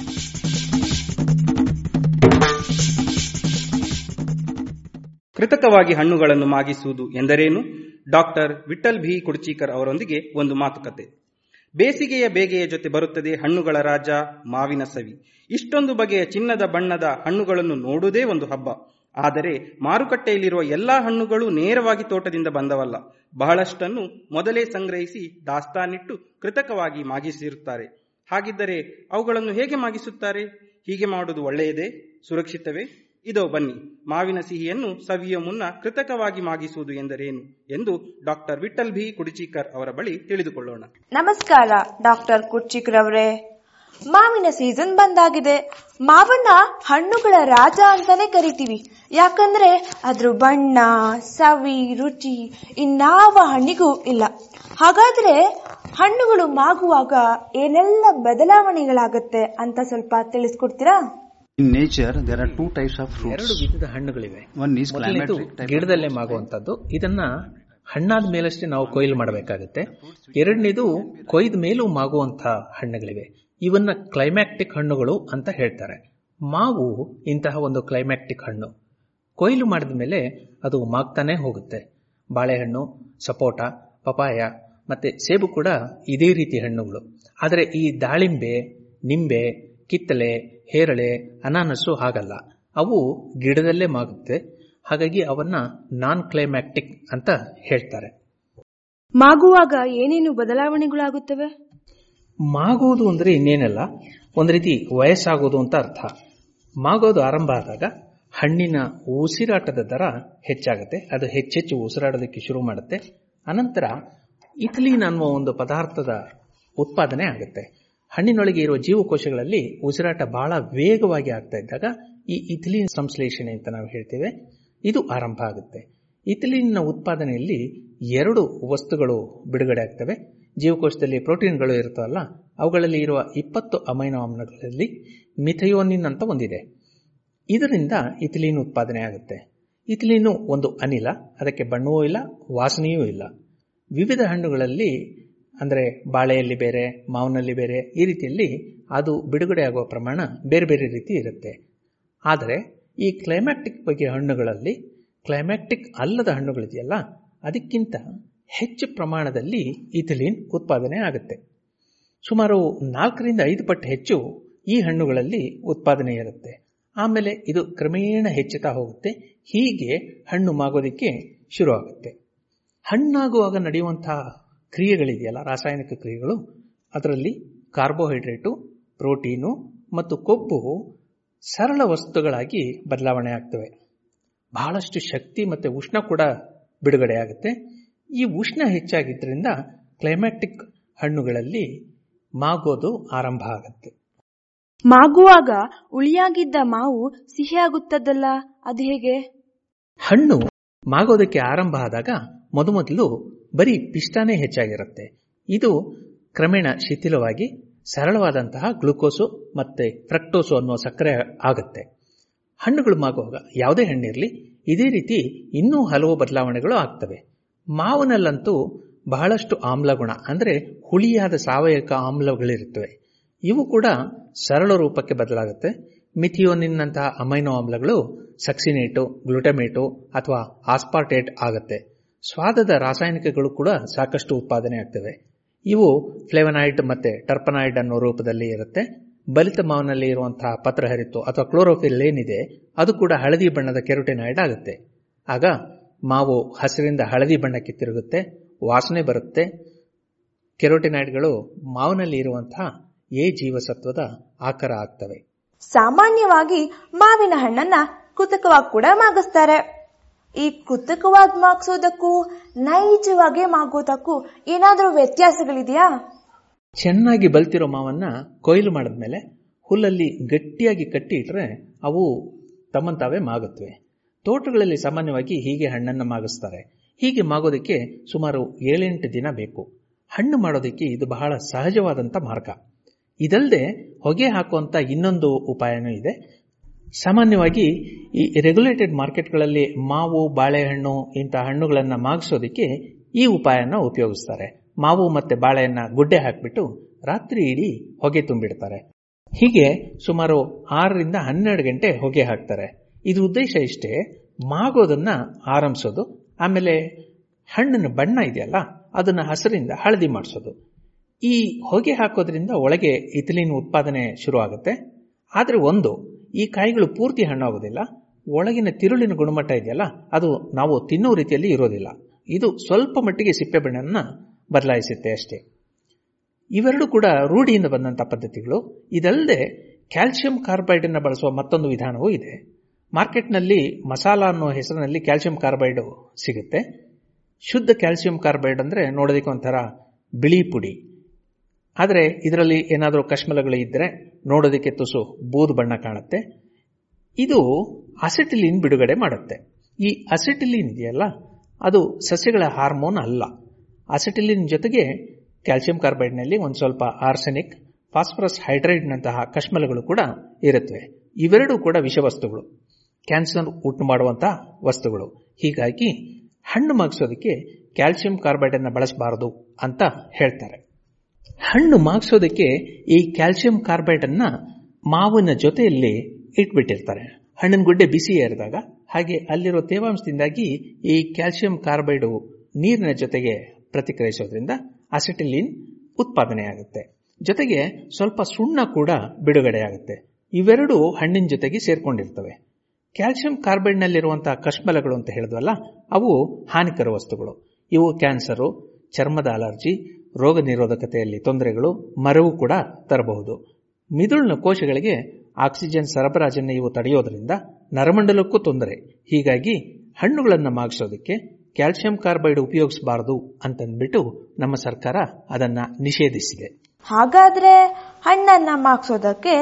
ಕೃತಕವಾಗಿ ಹಣ್ಣುಗಳನ್ನು ಮಾಗಿಸುವುದು ಎಂದರೇನು ಡಾಕ್ಟರ್ ವಿಠಲ್ ಭಿ ಕುಡ್ಚೀಕರ್ ಅವರೊಂದಿಗೆ ಒಂದು ಮಾತುಕತೆ ಬೇಸಿಗೆಯ ಬೇಗೆಯ ಜೊತೆ ಬರುತ್ತದೆ ಹಣ್ಣುಗಳ ರಾಜ ಮಾವಿನ ಸವಿ ಇಷ್ಟೊಂದು ಬಗೆಯ ಚಿನ್ನದ ಬಣ್ಣದ ಹಣ್ಣುಗಳನ್ನು ನೋಡುವುದೇ ಒಂದು ಹಬ್ಬ ಆದರೆ ಮಾರುಕಟ್ಟೆಯಲ್ಲಿರುವ ಎಲ್ಲಾ ಹಣ್ಣುಗಳು ನೇರವಾಗಿ ತೋಟದಿಂದ ಬಂದವಲ್ಲ ಬಹಳಷ್ಟನ್ನು ಮೊದಲೇ ಸಂಗ್ರಹಿಸಿ ದಾಸ್ತಾನಿಟ್ಟು ಕೃತಕವಾಗಿ ಮಾಗಿಸಿರುತ್ತಾರೆ ಹಾಗಿದ್ದರೆ ಅವುಗಳನ್ನು ಹೇಗೆ ಮಾಗಿಸುತ್ತಾರೆ ಹೀಗೆ ಮಾಡುವುದು ಒಳ್ಳೆಯದೇ ಸುರಕ್ಷಿತವೇ ಇದೋ ಬನ್ನಿ ಮಾವಿನ ಸಿಹಿಯನ್ನು ಸವಿಯುವ ಮುನ್ನ ಕೃತಕವಾಗಿ ಮಾಗಿಸುವುದು ಎಂದರೇನು ಎಂದು ಡಾಕ್ಟರ್ ವಿಠಲ್ ಭಿ ಕುಡಿಚೀಕರ್ ಅವರ ಬಳಿ ತಿಳಿದುಕೊಳ್ಳೋಣ ನಮಸ್ಕಾರ ಡಾಕ್ಟರ್ ಕುರ್ಚಿಕ್ರವ್ರೆ ಮಾವಿನ ಸೀಸನ್ ಬಂದಾಗಿದೆ ಮಾವನ್ನ ಹಣ್ಣುಗಳ ರಾಜ ಅಂತಾನೆ ಕರಿತೀವಿ ಯಾಕಂದ್ರೆ ಅದ್ರ ಬಣ್ಣ ಸವಿ ರುಚಿ ಇನ್ನಾವ ಹಣ್ಣಿಗೂ ಇಲ್ಲ ಹಾಗಾದ್ರೆ ಹಣ್ಣುಗಳು ಮಾಗುವಾಗ ಏನೆಲ್ಲ ಬದಲಾವಣೆಗಳಾಗತ್ತೆ ಅಂತ ಸ್ವಲ್ಪ ತಿಳಿಸ್ಕೊಡ್ತೀರಾ In nature, there are two types of ಎರಡು fruits. ವಿಧದ ಹಣ್ಣುಗಳಿವೆ One is ಮೊದಲನೇದು climatic type. ಗಿಡದಲ್ಲೇ ಮಾಗುವಂತದ್ದು ಇದನ್ನ ಹಣ್ಣಾದ ಮೇಲಷ್ಟೇ ನಾವು ಕೊಯ್ಲು ಮಾಡಬೇಕಾಗುತ್ತೆ ಎರಡನೇದು ಕೊಯ್ದ ಮೇಲೂ ಮಾಗುವಂತಹ ಹಣ್ಣುಗಳಿವೆ ಇವನ್ನ ಕ್ಲೈಮ್ಯಾಕ್ಟಿಕ್ ಹಣ್ಣುಗಳು ಅಂತ ಹೇಳ್ತಾರೆ ಮಾವು ಇಂತಹ ಒಂದು ಕ್ಲೈಮ್ಯಾಕ್ಟಿಕ್ ಹಣ್ಣು ಕೊಯ್ಲು ಮಾಡಿದ ಮೇಲೆ ಅದು ಮಾಗ್ತಾನೆ ಹೋಗುತ್ತೆ ಬಾಳೆಹಣ್ಣು ಸಪೋಟ ಪಪಾಯ ಮತ್ತೆ ಸೇಬು ಕೂಡ ಇದೇ ರೀತಿ ಹಣ್ಣುಗಳು ಆದರೆ ಈ ದಾಳಿಂಬೆ ನಿಂಬೆ ಕಿತ್ತಳೆ ಹೇರಳೆ ಅನಾನಸ್ಸು ಹಾಗಲ್ಲ ಅವು ಗಿಡದಲ್ಲೇ ಮಾಗುತ್ತೆ ಹಾಗಾಗಿ ಅವನ್ನ ನಾನ್ ಕ್ಲೈಮ್ಯಾಕ್ಟಿಕ್ ಅಂತ ಹೇಳ್ತಾರೆ ಮಾಗುವಾಗ ಏನೇನು ಬದಲಾವಣೆಗಳಾಗುತ್ತವೆ ಮಾಗೋದು ಅಂದ್ರೆ ಇನ್ನೇನಲ್ಲ ಒಂದು ರೀತಿ ವಯಸ್ಸಾಗೋದು ಅಂತ ಅರ್ಥ ಮಾಗೋದು ಆರಂಭ ಆದಾಗ ಹಣ್ಣಿನ ಉಸಿರಾಟದ ದರ ಹೆಚ್ಚಾಗುತ್ತೆ ಅದು ಹೆಚ್ಚೆಚ್ಚು ಉಸಿರಾಡೋದಕ್ಕೆ ಶುರು ಮಾಡುತ್ತೆ ಅನಂತರ ಇಥಿಲೀನ್ ಅನ್ನುವ ಒಂದು ಪದಾರ್ಥದ ಉತ್ಪಾದನೆ ಆಗುತ್ತೆ ಹಣ್ಣಿನೊಳಗೆ ಇರುವ ಜೀವಕೋಶಗಳಲ್ಲಿ ಉಸಿರಾಟ ಬಹಳ ವೇಗವಾಗಿ ಆಗ್ತಾ ಇದ್ದಾಗ ಈ ಇಥಿಲಿನ್ ಸಂಶ್ಲೇಷಣೆ ಅಂತ ನಾವು ಹೇಳ್ತೇವೆ ಇದು ಆರಂಭ ಆಗುತ್ತೆ ಇಥಿಲಿನ್ನ ಉತ್ಪಾದನೆಯಲ್ಲಿ ಎರಡು ವಸ್ತುಗಳು ಬಿಡುಗಡೆ ಆಗ್ತವೆ ಜೀವಕೋಶದಲ್ಲಿ ಪ್ರೋಟೀನ್ಗಳು ಇರುತ್ತವಲ್ಲ ಅವುಗಳಲ್ಲಿ ಇರುವ ಇಪ್ಪತ್ತು ಅಮೈನೋ ಆಮ್ಲಗಳಲ್ಲಿ ಮಿಥಯೋನಿನ್ ಅಂತ ಒಂದಿದೆ ಇದರಿಂದ ಇಥಿಲೀನ್ ಉತ್ಪಾದನೆ ಆಗುತ್ತೆ ಇಥಿಲೀನು ಒಂದು ಅನಿಲ ಅದಕ್ಕೆ ಬಣ್ಣವೂ ಇಲ್ಲ ವಾಸನೆಯೂ ಇಲ್ಲ ವಿವಿಧ ಹಣ್ಣುಗಳಲ್ಲಿ ಅಂದರೆ ಬಾಳೆಯಲ್ಲಿ ಬೇರೆ ಮಾವಿನಲ್ಲಿ ಬೇರೆ ಈ ರೀತಿಯಲ್ಲಿ ಅದು ಬಿಡುಗಡೆ ಆಗುವ ಪ್ರಮಾಣ ಬೇರೆ ಬೇರೆ ರೀತಿ ಇರುತ್ತೆ ಆದರೆ ಈ ಕ್ಲೈಮ್ಯಾಕ್ಟಿಕ್ ಬಗ್ಗೆ ಹಣ್ಣುಗಳಲ್ಲಿ ಕ್ಲೈಮ್ಯಾಕ್ಟಿಕ್ ಅಲ್ಲದ ಹಣ್ಣುಗಳಿದೆಯಲ್ಲ ಅದಕ್ಕಿಂತ ಹೆಚ್ಚು ಪ್ರಮಾಣದಲ್ಲಿ ಇಥಿಲೀನ್ ಉತ್ಪಾದನೆ ಆಗುತ್ತೆ ಸುಮಾರು ನಾಲ್ಕರಿಂದ ಐದು ಪಟ್ಟು ಹೆಚ್ಚು ಈ ಹಣ್ಣುಗಳಲ್ಲಿ ಉತ್ಪಾದನೆ ಇರುತ್ತೆ ಆಮೇಲೆ ಇದು ಕ್ರಮೇಣ ಹೆಚ್ಚುತ್ತಾ ಹೋಗುತ್ತೆ ಹೀಗೆ ಹಣ್ಣು ಮಾಗೋದಕ್ಕೆ ಶುರುವಾಗುತ್ತೆ ಹಣ್ಣಾಗುವಾಗ ನಡೆಯುವಂತಹ ಕ್ರಿಯೆಗಳಿದೆಯಲ್ಲ ರಾಸಾಯನಿಕ ಕ್ರಿಯೆಗಳು ಅದರಲ್ಲಿ ಕಾರ್ಬೋಹೈಡ್ರೇಟು ಪ್ರೋಟೀನು ಮತ್ತು ಕೊಬ್ಬು ಸರಳ ವಸ್ತುಗಳಾಗಿ ಬದಲಾವಣೆ ಆಗ್ತವೆ ಬಹಳಷ್ಟು ಶಕ್ತಿ ಮತ್ತು ಉಷ್ಣ ಕೂಡ ಬಿಡುಗಡೆ ಆಗುತ್ತೆ ಈ ಉಷ್ಣ ಹೆಚ್ಚಾಗಿದ್ದರಿಂದ ಕ್ಲೈಮ್ಯಾಟಿಕ್ ಹಣ್ಣುಗಳಲ್ಲಿ ಮಾಗೋದು ಆರಂಭ ಆಗುತ್ತೆ ಮಾಗುವಾಗ ಉಳಿಯಾಗಿದ್ದ ಮಾವು ಸಿಹಿಯಾಗುತ್ತದಲ್ಲ ಅದು ಹೇಗೆ ಹಣ್ಣು ಮಾಗೋದಕ್ಕೆ ಆರಂಭ ಆದಾಗ ಮೊದಮೊದಲು ಬರೀ ಪಿಷ್ಟಾನೇ ಹೆಚ್ಚಾಗಿರುತ್ತೆ ಇದು ಕ್ರಮೇಣ ಶಿಥಿಲವಾಗಿ ಸರಳವಾದಂತಹ ಗ್ಲುಕೋಸು ಮತ್ತೆ ಫ್ರಕ್ಟೋಸು ಅನ್ನುವ ಸಕ್ಕರೆ ಆಗುತ್ತೆ ಹಣ್ಣುಗಳು ಮಾಗುವಾಗ ಯಾವುದೇ ಹಣ್ಣಿರಲಿ ಇದೇ ರೀತಿ ಇನ್ನೂ ಹಲವು ಬದಲಾವಣೆಗಳು ಆಗ್ತವೆ ಮಾವಿನಲ್ಲಂತೂ ಬಹಳಷ್ಟು ಆಮ್ಲಗುಣ ಅಂದರೆ ಹುಳಿಯಾದ ಸಾವಯವ ಆಮ್ಲಗಳಿರುತ್ತವೆ ಇವು ಕೂಡ ಸರಳ ರೂಪಕ್ಕೆ ಬದಲಾಗುತ್ತೆ ಮಿಥಿಯೋನಿನ್ನಂತಹ ಅಮೈನೋ ಆಮ್ಲಗಳು ಸಕ್ಸಿನೇಟು ಗ್ಲುಟಮೇಟು ಅಥವಾ ಆಸ್ಪಾರ್ಟೇಟ್ ಆಗುತ್ತೆ ಸ್ವಾದದ ರಾಸಾಯನಿಕಗಳು ಕೂಡ ಸಾಕಷ್ಟು ಉತ್ಪಾದನೆ ಆಗ್ತವೆ ಇವು ಫ್ಲೇವನಾಯ್ಡ್ ಮತ್ತೆ ಟರ್ಪನಾಯ್ಡ್ ಅನ್ನೋ ರೂಪದಲ್ಲಿ ಇರುತ್ತೆ ಬಲಿತ ಮಾವಿನಲ್ಲಿ ಇರುವಂತಹ ಪತ್ರಹರಿತು ಅಥವಾ ಕ್ಲೋರೋಫಿಲ್ ಏನಿದೆ ಅದು ಕೂಡ ಹಳದಿ ಬಣ್ಣದ ಕೆರೋಟಿನಾಯ್ಡ್ ಆಗುತ್ತೆ ಆಗ ಮಾವು ಹಸಿರಿಂದ ಹಳದಿ ಬಣ್ಣಕ್ಕೆ ತಿರುಗುತ್ತೆ ವಾಸನೆ ಬರುತ್ತೆ ಕೆರೋಟಿನಾಯ್ಡ್ಗಳು ಮಾವಿನಲ್ಲಿ ಇರುವಂತಹ ಎ ಜೀವಸತ್ವದ ಆಕಾರ ಆಗ್ತವೆ ಸಾಮಾನ್ಯವಾಗಿ ಮಾವಿನ ಹಣ್ಣನ್ನ ಕೃತಕವಾಗಿ ಕೂಡ ಮಾಗಿಸ್ತಾರೆ ಈ ಕೃತಕವಾಗಿ ಮಾಗಿಸೋದಕ್ಕೂ ನೈಜವಾಗಿ ಮಾಗೋದಕ್ಕೂ ಏನಾದರೂ ವ್ಯತ್ಯಾಸಗಳಿದೆಯಾ ಚೆನ್ನಾಗಿ ಬಲ್ತಿರೋ ಮಾವನ್ನ ಕೊಯ್ಲು ಮಾಡಿದ್ಮೇಲೆ ಹುಲ್ಲಲ್ಲಿ ಗಟ್ಟಿಯಾಗಿ ಕಟ್ಟಿ ಇಟ್ರೆ ಅವು ತಮ್ಮಂತಾವೇ ಮಾಗುತ್ತವೆ ತೋಟಗಳಲ್ಲಿ ಸಾಮಾನ್ಯವಾಗಿ ಹೀಗೆ ಹಣ್ಣನ್ನು ಮಾಗಿಸ್ತಾರೆ ಹೀಗೆ ಮಾಗೋದಕ್ಕೆ ಸುಮಾರು ಏಳೆಂಟು ದಿನ ಬೇಕು ಹಣ್ಣು ಮಾಡೋದಕ್ಕೆ ಇದು ಬಹಳ ಸಹಜವಾದಂಥ ಮಾರ್ಗ ಇದಲ್ಲದೆ ಹೊಗೆ ಹಾಕುವಂಥ ಇನ್ನೊಂದು ಉಪಾಯನೂ ಇದೆ ಸಾಮಾನ್ಯವಾಗಿ ಈ ರೆಗ್ಯುಲೇಟೆಡ್ ಮಾರ್ಕೆಟ್ಗಳಲ್ಲಿ ಮಾವು ಬಾಳೆಹಣ್ಣು ಇಂಥ ಹಣ್ಣುಗಳನ್ನು ಮಾಗಿಸೋದಕ್ಕೆ ಈ ಉಪಾಯನ ಉಪಯೋಗಿಸ್ತಾರೆ ಮಾವು ಮತ್ತೆ ಬಾಳೆಯನ್ನ ಗುಡ್ಡೆ ಹಾಕಿಬಿಟ್ಟು ರಾತ್ರಿ ಇಡೀ ಹೊಗೆ ತುಂಬಿಡ್ತಾರೆ ಹೀಗೆ ಸುಮಾರು ಆರರಿಂದ ಹನ್ನೆರಡು ಗಂಟೆ ಹೊಗೆ ಹಾಕ್ತಾರೆ ಇದು ಉದ್ದೇಶ ಇಷ್ಟೇ ಮಾಗೋದನ್ನ ಆರಂಭಿಸೋದು ಆಮೇಲೆ ಹಣ್ಣಿನ ಬಣ್ಣ ಇದೆಯಲ್ಲ ಅದನ್ನ ಹಸಿರಿಂದ ಹಳದಿ ಮಾಡಿಸೋದು ಈ ಹೊಗೆ ಹಾಕೋದ್ರಿಂದ ಒಳಗೆ ಇಥಿಲಿನ್ ಉತ್ಪಾದನೆ ಶುರುವಾಗುತ್ತೆ ಆದರೆ ಒಂದು ಈ ಕಾಯಿಗಳು ಪೂರ್ತಿ ಹಣ್ಣಾಗೋದಿಲ್ಲ ಒಳಗಿನ ತಿರುಳಿನ ಗುಣಮಟ್ಟ ಇದೆಯಲ್ಲ ಅದು ನಾವು ತಿನ್ನೋ ರೀತಿಯಲ್ಲಿ ಇರೋದಿಲ್ಲ ಇದು ಸ್ವಲ್ಪ ಮಟ್ಟಿಗೆ ಸಿಪ್ಪೆ ಬಣ್ಣನ ಬದಲಾಯಿಸುತ್ತೆ ಅಷ್ಟೇ ಇವೆರಡು ಕೂಡ ರೂಢಿಯಿಂದ ಬಂದಂಥ ಪದ್ಧತಿಗಳು ಇದಲ್ಲದೆ ಕ್ಯಾಲ್ಸಿಯಂ ಕಾರ್ಬೈಡ್ ಅನ್ನು ಬಳಸುವ ಮತ್ತೊಂದು ವಿಧಾನವೂ ಇದೆ ಮಾರ್ಕೆಟ್ನಲ್ಲಿ ಮಸಾಲ ಅನ್ನೋ ಹೆಸರಿನಲ್ಲಿ ಕ್ಯಾಲ್ಸಿಯಂ ಕಾರ್ಬೈಡ್ ಸಿಗುತ್ತೆ ಶುದ್ಧ ಕ್ಯಾಲ್ಸಿಯಂ ಕಾರ್ಬೈಡ್ ಅಂದರೆ ನೋಡೋದಕ್ಕೆ ಒಂಥರ ಬಿಳಿ ಪುಡಿ ಆದರೆ ಇದರಲ್ಲಿ ಏನಾದರೂ ಕಶ್ಮಲಗಳು ಇದ್ದರೆ ನೋಡೋದಕ್ಕೆ ತುಸು ಬೂದು ಬಣ್ಣ ಕಾಣುತ್ತೆ ಇದು ಅಸೆಟಿಲಿನ್ ಬಿಡುಗಡೆ ಮಾಡುತ್ತೆ ಈ ಅಸೆಟಿಲಿನ್ ಇದೆಯಲ್ಲ ಅದು ಸಸ್ಯಗಳ ಹಾರ್ಮೋನ್ ಅಲ್ಲ ಅಸೆಟಿಲಿನ್ ಜೊತೆಗೆ ಕ್ಯಾಲ್ಸಿಯಂ ಕಾರ್ಬೈಡ್ನಲ್ಲಿ ಒಂದು ಸ್ವಲ್ಪ ಆರ್ಸೆನಿಕ್ ಫಾಸ್ಫರಸ್ ಹೈಡ್ರೈಡ್ನಂತಹ ಕಶ್ಮಲಗಳು ಕೂಡ ಇರುತ್ತವೆ ಇವೆರಡೂ ಕೂಡ ವಿಷವಸ್ತುಗಳು ಕ್ಯಾನ್ಸರ್ ಉಂಟು ಮಾಡುವಂತಹ ವಸ್ತುಗಳು ಹೀಗಾಗಿ ಹಣ್ಣು ಮಾಗಿಸೋದಕ್ಕೆ ಕ್ಯಾಲ್ಸಿಯಂ ಕಾರ್ಬೈಡ್ ಅನ್ನು ಬಳಸಬಾರದು ಅಂತ ಹೇಳ್ತಾರೆ ಹಣ್ಣು ಮಾಗಿಸೋದಕ್ಕೆ ಈ ಕ್ಯಾಲ್ಸಿಯಂ ಕಾರ್ಬೈಡ್ ಅನ್ನ ಮಾವಿನ ಜೊತೆಯಲ್ಲಿ ಇಟ್ಬಿಟ್ಟಿರ್ತಾರೆ ಹಣ್ಣಿನ ಗುಡ್ಡೆ ಬಿಸಿ ಏರಿದಾಗ ಹಾಗೆ ಅಲ್ಲಿರೋ ತೇವಾಂಶದಿಂದಾಗಿ ಈ ಕ್ಯಾಲ್ಸಿಯಂ ಕಾರ್ಬೈಡು ನೀರಿನ ಜೊತೆಗೆ ಪ್ರತಿಕ್ರಿಯಿಸೋದ್ರಿಂದ ಅಸಿಟಿಲಿನ್ ಉತ್ಪಾದನೆ ಆಗುತ್ತೆ ಜೊತೆಗೆ ಸ್ವಲ್ಪ ಸುಣ್ಣ ಕೂಡ ಬಿಡುಗಡೆ ಆಗುತ್ತೆ ಇವೆರಡು ಹಣ್ಣಿನ ಜೊತೆಗೆ ಸೇರ್ಕೊಂಡಿರ್ತವೆ ಕ್ಯಾಲ್ಸಿಯಂ ಕಾರ್ಬೈಡ್ನಲ್ಲಿರುವಂತಹ ಕಶ್ಮಲಗಳು ಅಂತ ಹೇಳಿದ್ವಲ್ಲ ಅವು ಹಾನಿಕರ ವಸ್ತುಗಳು ಇವು ಕ್ಯಾನ್ಸರು ಚರ್ಮದ ಅಲರ್ಜಿ ರೋಗ ನಿರೋಧಕತೆಯಲ್ಲಿ ತೊಂದರೆಗಳು ಮರವು ಕೂಡ ತರಬಹುದು ಮಿದುಳಿನ ಕೋಶಗಳಿಗೆ ಆಕ್ಸಿಜನ್ ಸರಬರಾಜನ್ನು ಇವು ತಡೆಯೋದ್ರಿಂದ ನರಮಂಡಲಕ್ಕೂ ತೊಂದರೆ ಹೀಗಾಗಿ ಹಣ್ಣುಗಳನ್ನು ಮಾಗಿಸೋದಕ್ಕೆ ಕ್ಯಾಲ್ಸಿಯಂ ಕಾರ್ಬೈಡ್ ಉಪಯೋಗಿಸಬಾರದು ಅಂತಂದ್ಬಿಟ್ಟು ನಮ್ಮ ಸರ್ಕಾರ ಅದನ್ನ ನಿಷೇಧಿಸಿದೆ ಹಾಗಾದ್ರೆ ಹಣ್ಣನ್ನ ಮಾಗ್ಸೋದಕ್ಕೆ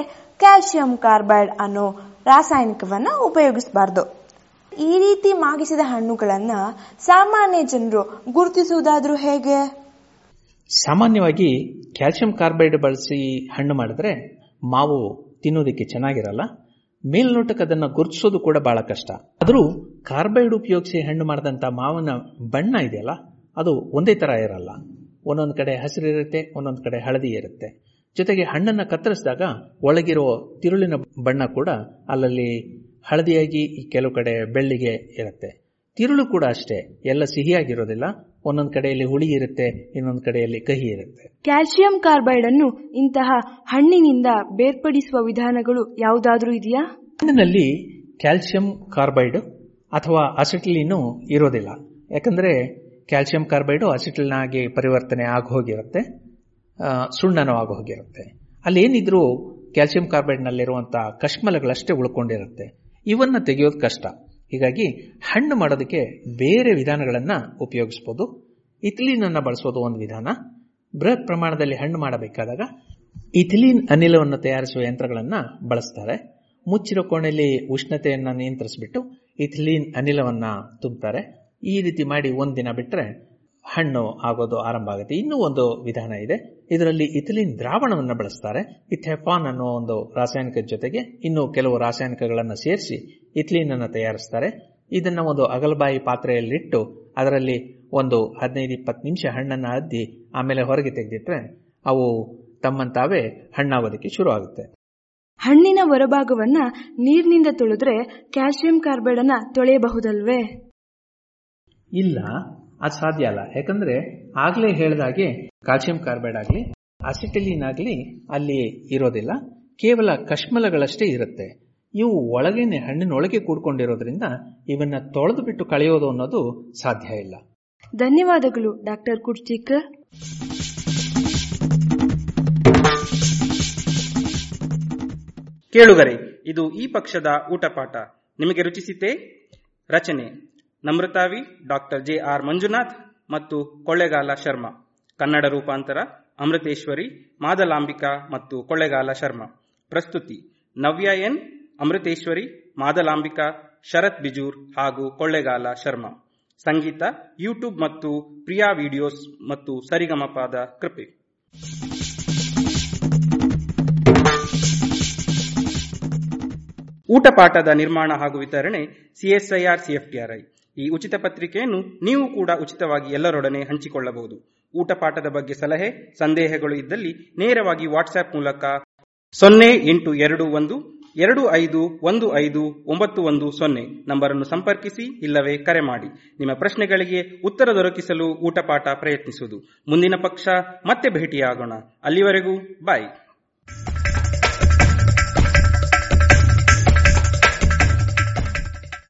ಕ್ಯಾಲ್ಸಿಯಂ ಕಾರ್ಬೈಡ್ ಅನ್ನೋ ರಾಸಾಯನಿಕವನ್ನ ಉಪಯೋಗಿಸಬಾರ್ದು ಈ ರೀತಿ ಮಾಗಿಸಿದ ಹಣ್ಣುಗಳನ್ನ ಸಾಮಾನ್ಯ ಜನರು ಗುರುತಿಸುವುದಾದ್ರೂ ಹೇಗೆ ಸಾಮಾನ್ಯವಾಗಿ ಕ್ಯಾಲ್ಸಿಯಂ ಕಾರ್ಬೈಡ್ ಬಳಸಿ ಹಣ್ಣು ಮಾಡಿದ್ರೆ ಮಾವು ತಿನ್ನೋದಕ್ಕೆ ಚೆನ್ನಾಗಿರಲ್ಲ ಮೇಲ್ನೋಟಕ್ಕೆ ಅದನ್ನು ಗುರುತಿಸೋದು ಕೂಡ ಬಹಳ ಕಷ್ಟ ಆದರೂ ಕಾರ್ಬೈಡ್ ಉಪಯೋಗಿಸಿ ಹಣ್ಣು ಮಾಡಿದಂಥ ಮಾವಿನ ಬಣ್ಣ ಇದೆಯಲ್ಲ ಅದು ಒಂದೇ ಥರ ಇರಲ್ಲ ಒಂದೊಂದು ಕಡೆ ಹಸಿರಿರುತ್ತೆ ಒಂದೊಂದು ಕಡೆ ಹಳದಿ ಇರುತ್ತೆ ಜೊತೆಗೆ ಹಣ್ಣನ್ನು ಕತ್ತರಿಸಿದಾಗ ಒಳಗಿರೋ ತಿರುಳಿನ ಬಣ್ಣ ಕೂಡ ಅಲ್ಲಲ್ಲಿ ಹಳದಿಯಾಗಿ ಕೆಲವು ಕಡೆ ಬೆಳ್ಳಿಗೆ ಇರುತ್ತೆ ತಿರುಳು ಕೂಡ ಅಷ್ಟೇ ಎಲ್ಲ ಸಿಹಿಯಾಗಿರೋದಿಲ್ಲ ಒಂದೊಂದು ಕಡೆಯಲ್ಲಿ ಹುಳಿ ಇರುತ್ತೆ ಇನ್ನೊಂದು ಕಡೆಯಲ್ಲಿ ಕಹಿ ಇರುತ್ತೆ ಕ್ಯಾಲ್ಸಿಯಂ ಕಾರ್ಬೈಡ್ ಅನ್ನು ಇಂತಹ ಹಣ್ಣಿನಿಂದ ಬೇರ್ಪಡಿಸುವ ವಿಧಾನಗಳು ಯಾವುದಾದ್ರೂ ಇದೆಯಾ ಹಣ್ಣಿನಲ್ಲಿ ಕ್ಯಾಲ್ಸಿಯಂ ಕಾರ್ಬೈಡ್ ಅಥವಾ ಅಸಿಟಿಲಿನು ಇರೋದಿಲ್ಲ ಯಾಕಂದ್ರೆ ಕ್ಯಾಲ್ಸಿಯಂ ಕಾರ್ಬೈಡು ಅಸಿಟಿಲಿನ್ ಆಗಿ ಪರಿವರ್ತನೆ ಆಗಿ ಹೋಗಿರುತ್ತೆ ಆ, ಸುಣ್ಣನೂ ಆಗಿ ಹೋಗಿರುತ್ತೆ ಅಲ್ಲೇನಿದ್ರೂ ಕ್ಯಾಲ್ಸಿಯಂ ಕಾರ್ಬೈಡ್ನಲ್ಲಿರುವಂತಹ ಕಶ್ಮಲಗಳಷ್ಟೇ ಉಳ್ಕೊಂಡಿರುತ್ತೆ ಇವನ್ನ ತೆಗೆಯೋದು ಕಷ್ಟ ಹೀಗಾಗಿ ಹಣ್ಣು ಮಾಡೋದಕ್ಕೆ ಬೇರೆ ವಿಧಾನಗಳನ್ನ ಉಪಯೋಗಿಸ್ಬೋದು ಇಥಿಲೀನ್ ಅನ್ನ ಬಳಸೋದು ಒಂದು ವಿಧಾನ ಬೃಹತ್ ಪ್ರಮಾಣದಲ್ಲಿ ಹಣ್ಣು ಮಾಡಬೇಕಾದಾಗ ಇಥಿಲೀನ್ ಅನಿಲವನ್ನು ತಯಾರಿಸುವ ಯಂತ್ರಗಳನ್ನ ಬಳಸ್ತಾರೆ ಮುಚ್ಚಿರೋ ಕೋಣೆಯಲ್ಲಿ ಉಷ್ಣತೆಯನ್ನ ನಿಯಂತ್ರಿಸಿಬಿಟ್ಟು ಇಥಿಲೀನ್ ಅನಿಲವನ್ನ ತುಂಬುತ್ತಾರೆ ಈ ರೀತಿ ಮಾಡಿ ಒಂದಿನ ಬಿಟ್ಟರೆ ಹಣ್ಣು ಆಗೋದು ಆರಂಭ ಆಗುತ್ತೆ ಇನ್ನೂ ಒಂದು ವಿಧಾನ ಇದೆ ಇದರಲ್ಲಿ ಇಥಿಲಿನ್ ದ್ರಾವಣವನ್ನು ಬಳಸ್ತಾರೆ ಇಥೆಪಾನ್ ಅನ್ನೋ ಒಂದು ರಾಸಾಯನಿಕದ ಜೊತೆಗೆ ಇನ್ನು ಕೆಲವು ರಾಸಾಯನಿಕಗಳನ್ನು ಸೇರಿಸಿ ಇಥಿಲಿನ್ ಅನ್ನು ತಯಾರಿಸ್ತಾರೆ ಇದನ್ನ ಒಂದು ಅಗಲಬಾಯಿ ಪಾತ್ರೆಯಲ್ಲಿಟ್ಟು ಅದರಲ್ಲಿ ಒಂದು ಹದಿನೈದು ಇಪ್ಪತ್ತು ನಿಮಿಷ ಹಣ್ಣನ್ನು ಅದ್ದಿ ಆಮೇಲೆ ಹೊರಗೆ ತೆಗೆದಿಟ್ರೆ ಅವು ತಮ್ಮಂತಾವೇ ಹಣ್ಣಾಗೋದಕ್ಕೆ ಶುರು ಆಗುತ್ತೆ ಹಣ್ಣಿನ ಹೊರಭಾಗವನ್ನ ನೀರಿನಿಂದ ತೊಳೆದ್ರೆ ಕ್ಯಾಲ್ಸಿಯಂ ಕಾರ್ಬೈಡ್ ಅನ್ನ ತೊಳೆಯಬಹುದಲ್ವೇ ಇಲ್ಲ ಅದು ಸಾಧ್ಯ ಅಲ್ಲ ಯಾಕಂದ್ರೆ ಆಗ್ಲೇ ಹೇಳಿದಾಗೆ ಕ್ಯಾಲ್ಸಿಯಂ ಕಾರ್ಬೈಡ್ ಆಗಲಿ ಅಸಿಟಿಲಿನ್ ಆಗಲಿ ಅಲ್ಲಿ ಇರೋದಿಲ್ಲ ಕೇವಲ ಕಶ್ಮಲಗಳಷ್ಟೇ ಇರುತ್ತೆ ಇವು ಒಳಗೇನೆ ಹಣ್ಣಿನೊಳಗೆ ಕೂಡ್ಕೊಂಡಿರೋದ್ರಿಂದ ಇವನ್ನ ತೊಳೆದು ಬಿಟ್ಟು ಕಳೆಯೋದು ಅನ್ನೋದು ಸಾಧ್ಯ ಇಲ್ಲ ಧನ್ಯವಾದಗಳು ಡಾಕ್ಟರ್ ಕುರ್ಚಿಕರ್ ಕೇಳುಗರೆ ಇದು ಈ ಪಕ್ಷದ ಊಟಪಾಠ ನಿಮಗೆ ರುಚಿಸಿತೆ ರಚನೆ ನಮ್ರತಾವಿ ಡಾಕ್ಟರ್ ಜೆ ಆರ್ ಮಂಜುನಾಥ್ ಮತ್ತು ಕೊಳ್ಳೆಗಾಲ ಶರ್ಮಾ ಕನ್ನಡ ರೂಪಾಂತರ ಅಮೃತೇಶ್ವರಿ ಮಾದಲಾಂಬಿಕಾ ಮತ್ತು ಕೊಳ್ಳೆಗಾಲ ಶರ್ಮಾ ಪ್ರಸ್ತುತಿ ನವ್ಯ ಎನ್ ಅಮೃತೇಶ್ವರಿ ಮಾದಲಾಂಬಿಕಾ ಶರತ್ ಬಿಜೂರ್ ಹಾಗೂ ಕೊಳ್ಳೆಗಾಲ ಶರ್ಮಾ ಸಂಗೀತ ಯೂಟ್ಯೂಬ್ ಮತ್ತು ಪ್ರಿಯಾ ವಿಡಿಯೋಸ್ ಮತ್ತು ಸರಿಗಮಪಾದ ಕೃಪೆ ಊಟಪಾಠದ ನಿರ್ಮಾಣ ಹಾಗೂ ವಿತರಣೆ ಸಿಎಸ್ಐಆರ್ ಸಿಎಫ್ಟಿಆರ್ಐ ಈ ಉಚಿತ ಪತ್ರಿಕೆಯನ್ನು ನೀವು ಕೂಡ ಉಚಿತವಾಗಿ ಎಲ್ಲರೊಡನೆ ಹಂಚಿಕೊಳ್ಳಬಹುದು ಊಟಪಾಠದ ಬಗ್ಗೆ ಸಲಹೆ ಸಂದೇಹಗಳು ಇದ್ದಲ್ಲಿ ನೇರವಾಗಿ ವಾಟ್ಸ್ಆಪ್ ಮೂಲಕ ಸೊನ್ನೆ ಎಂಟು ಎರಡು ಒಂದು ಎರಡು ಐದು ಒಂದು ಐದು ಒಂಬತ್ತು ಒಂದು ಸೊನ್ನೆ ನಂಬರನ್ನು ಸಂಪರ್ಕಿಸಿ ಇಲ್ಲವೇ ಕರೆ ಮಾಡಿ ನಿಮ್ಮ ಪ್ರಶ್ನೆಗಳಿಗೆ ಉತ್ತರ ದೊರಕಿಸಲು ಊಟಪಾಠ ಪ್ರಯತ್ನಿಸುವುದು ಮುಂದಿನ ಪಕ್ಷ ಮತ್ತೆ ಭೇಟಿಯಾಗೋಣ ಅಲ್ಲಿವರೆಗೂ ಬಾಯ್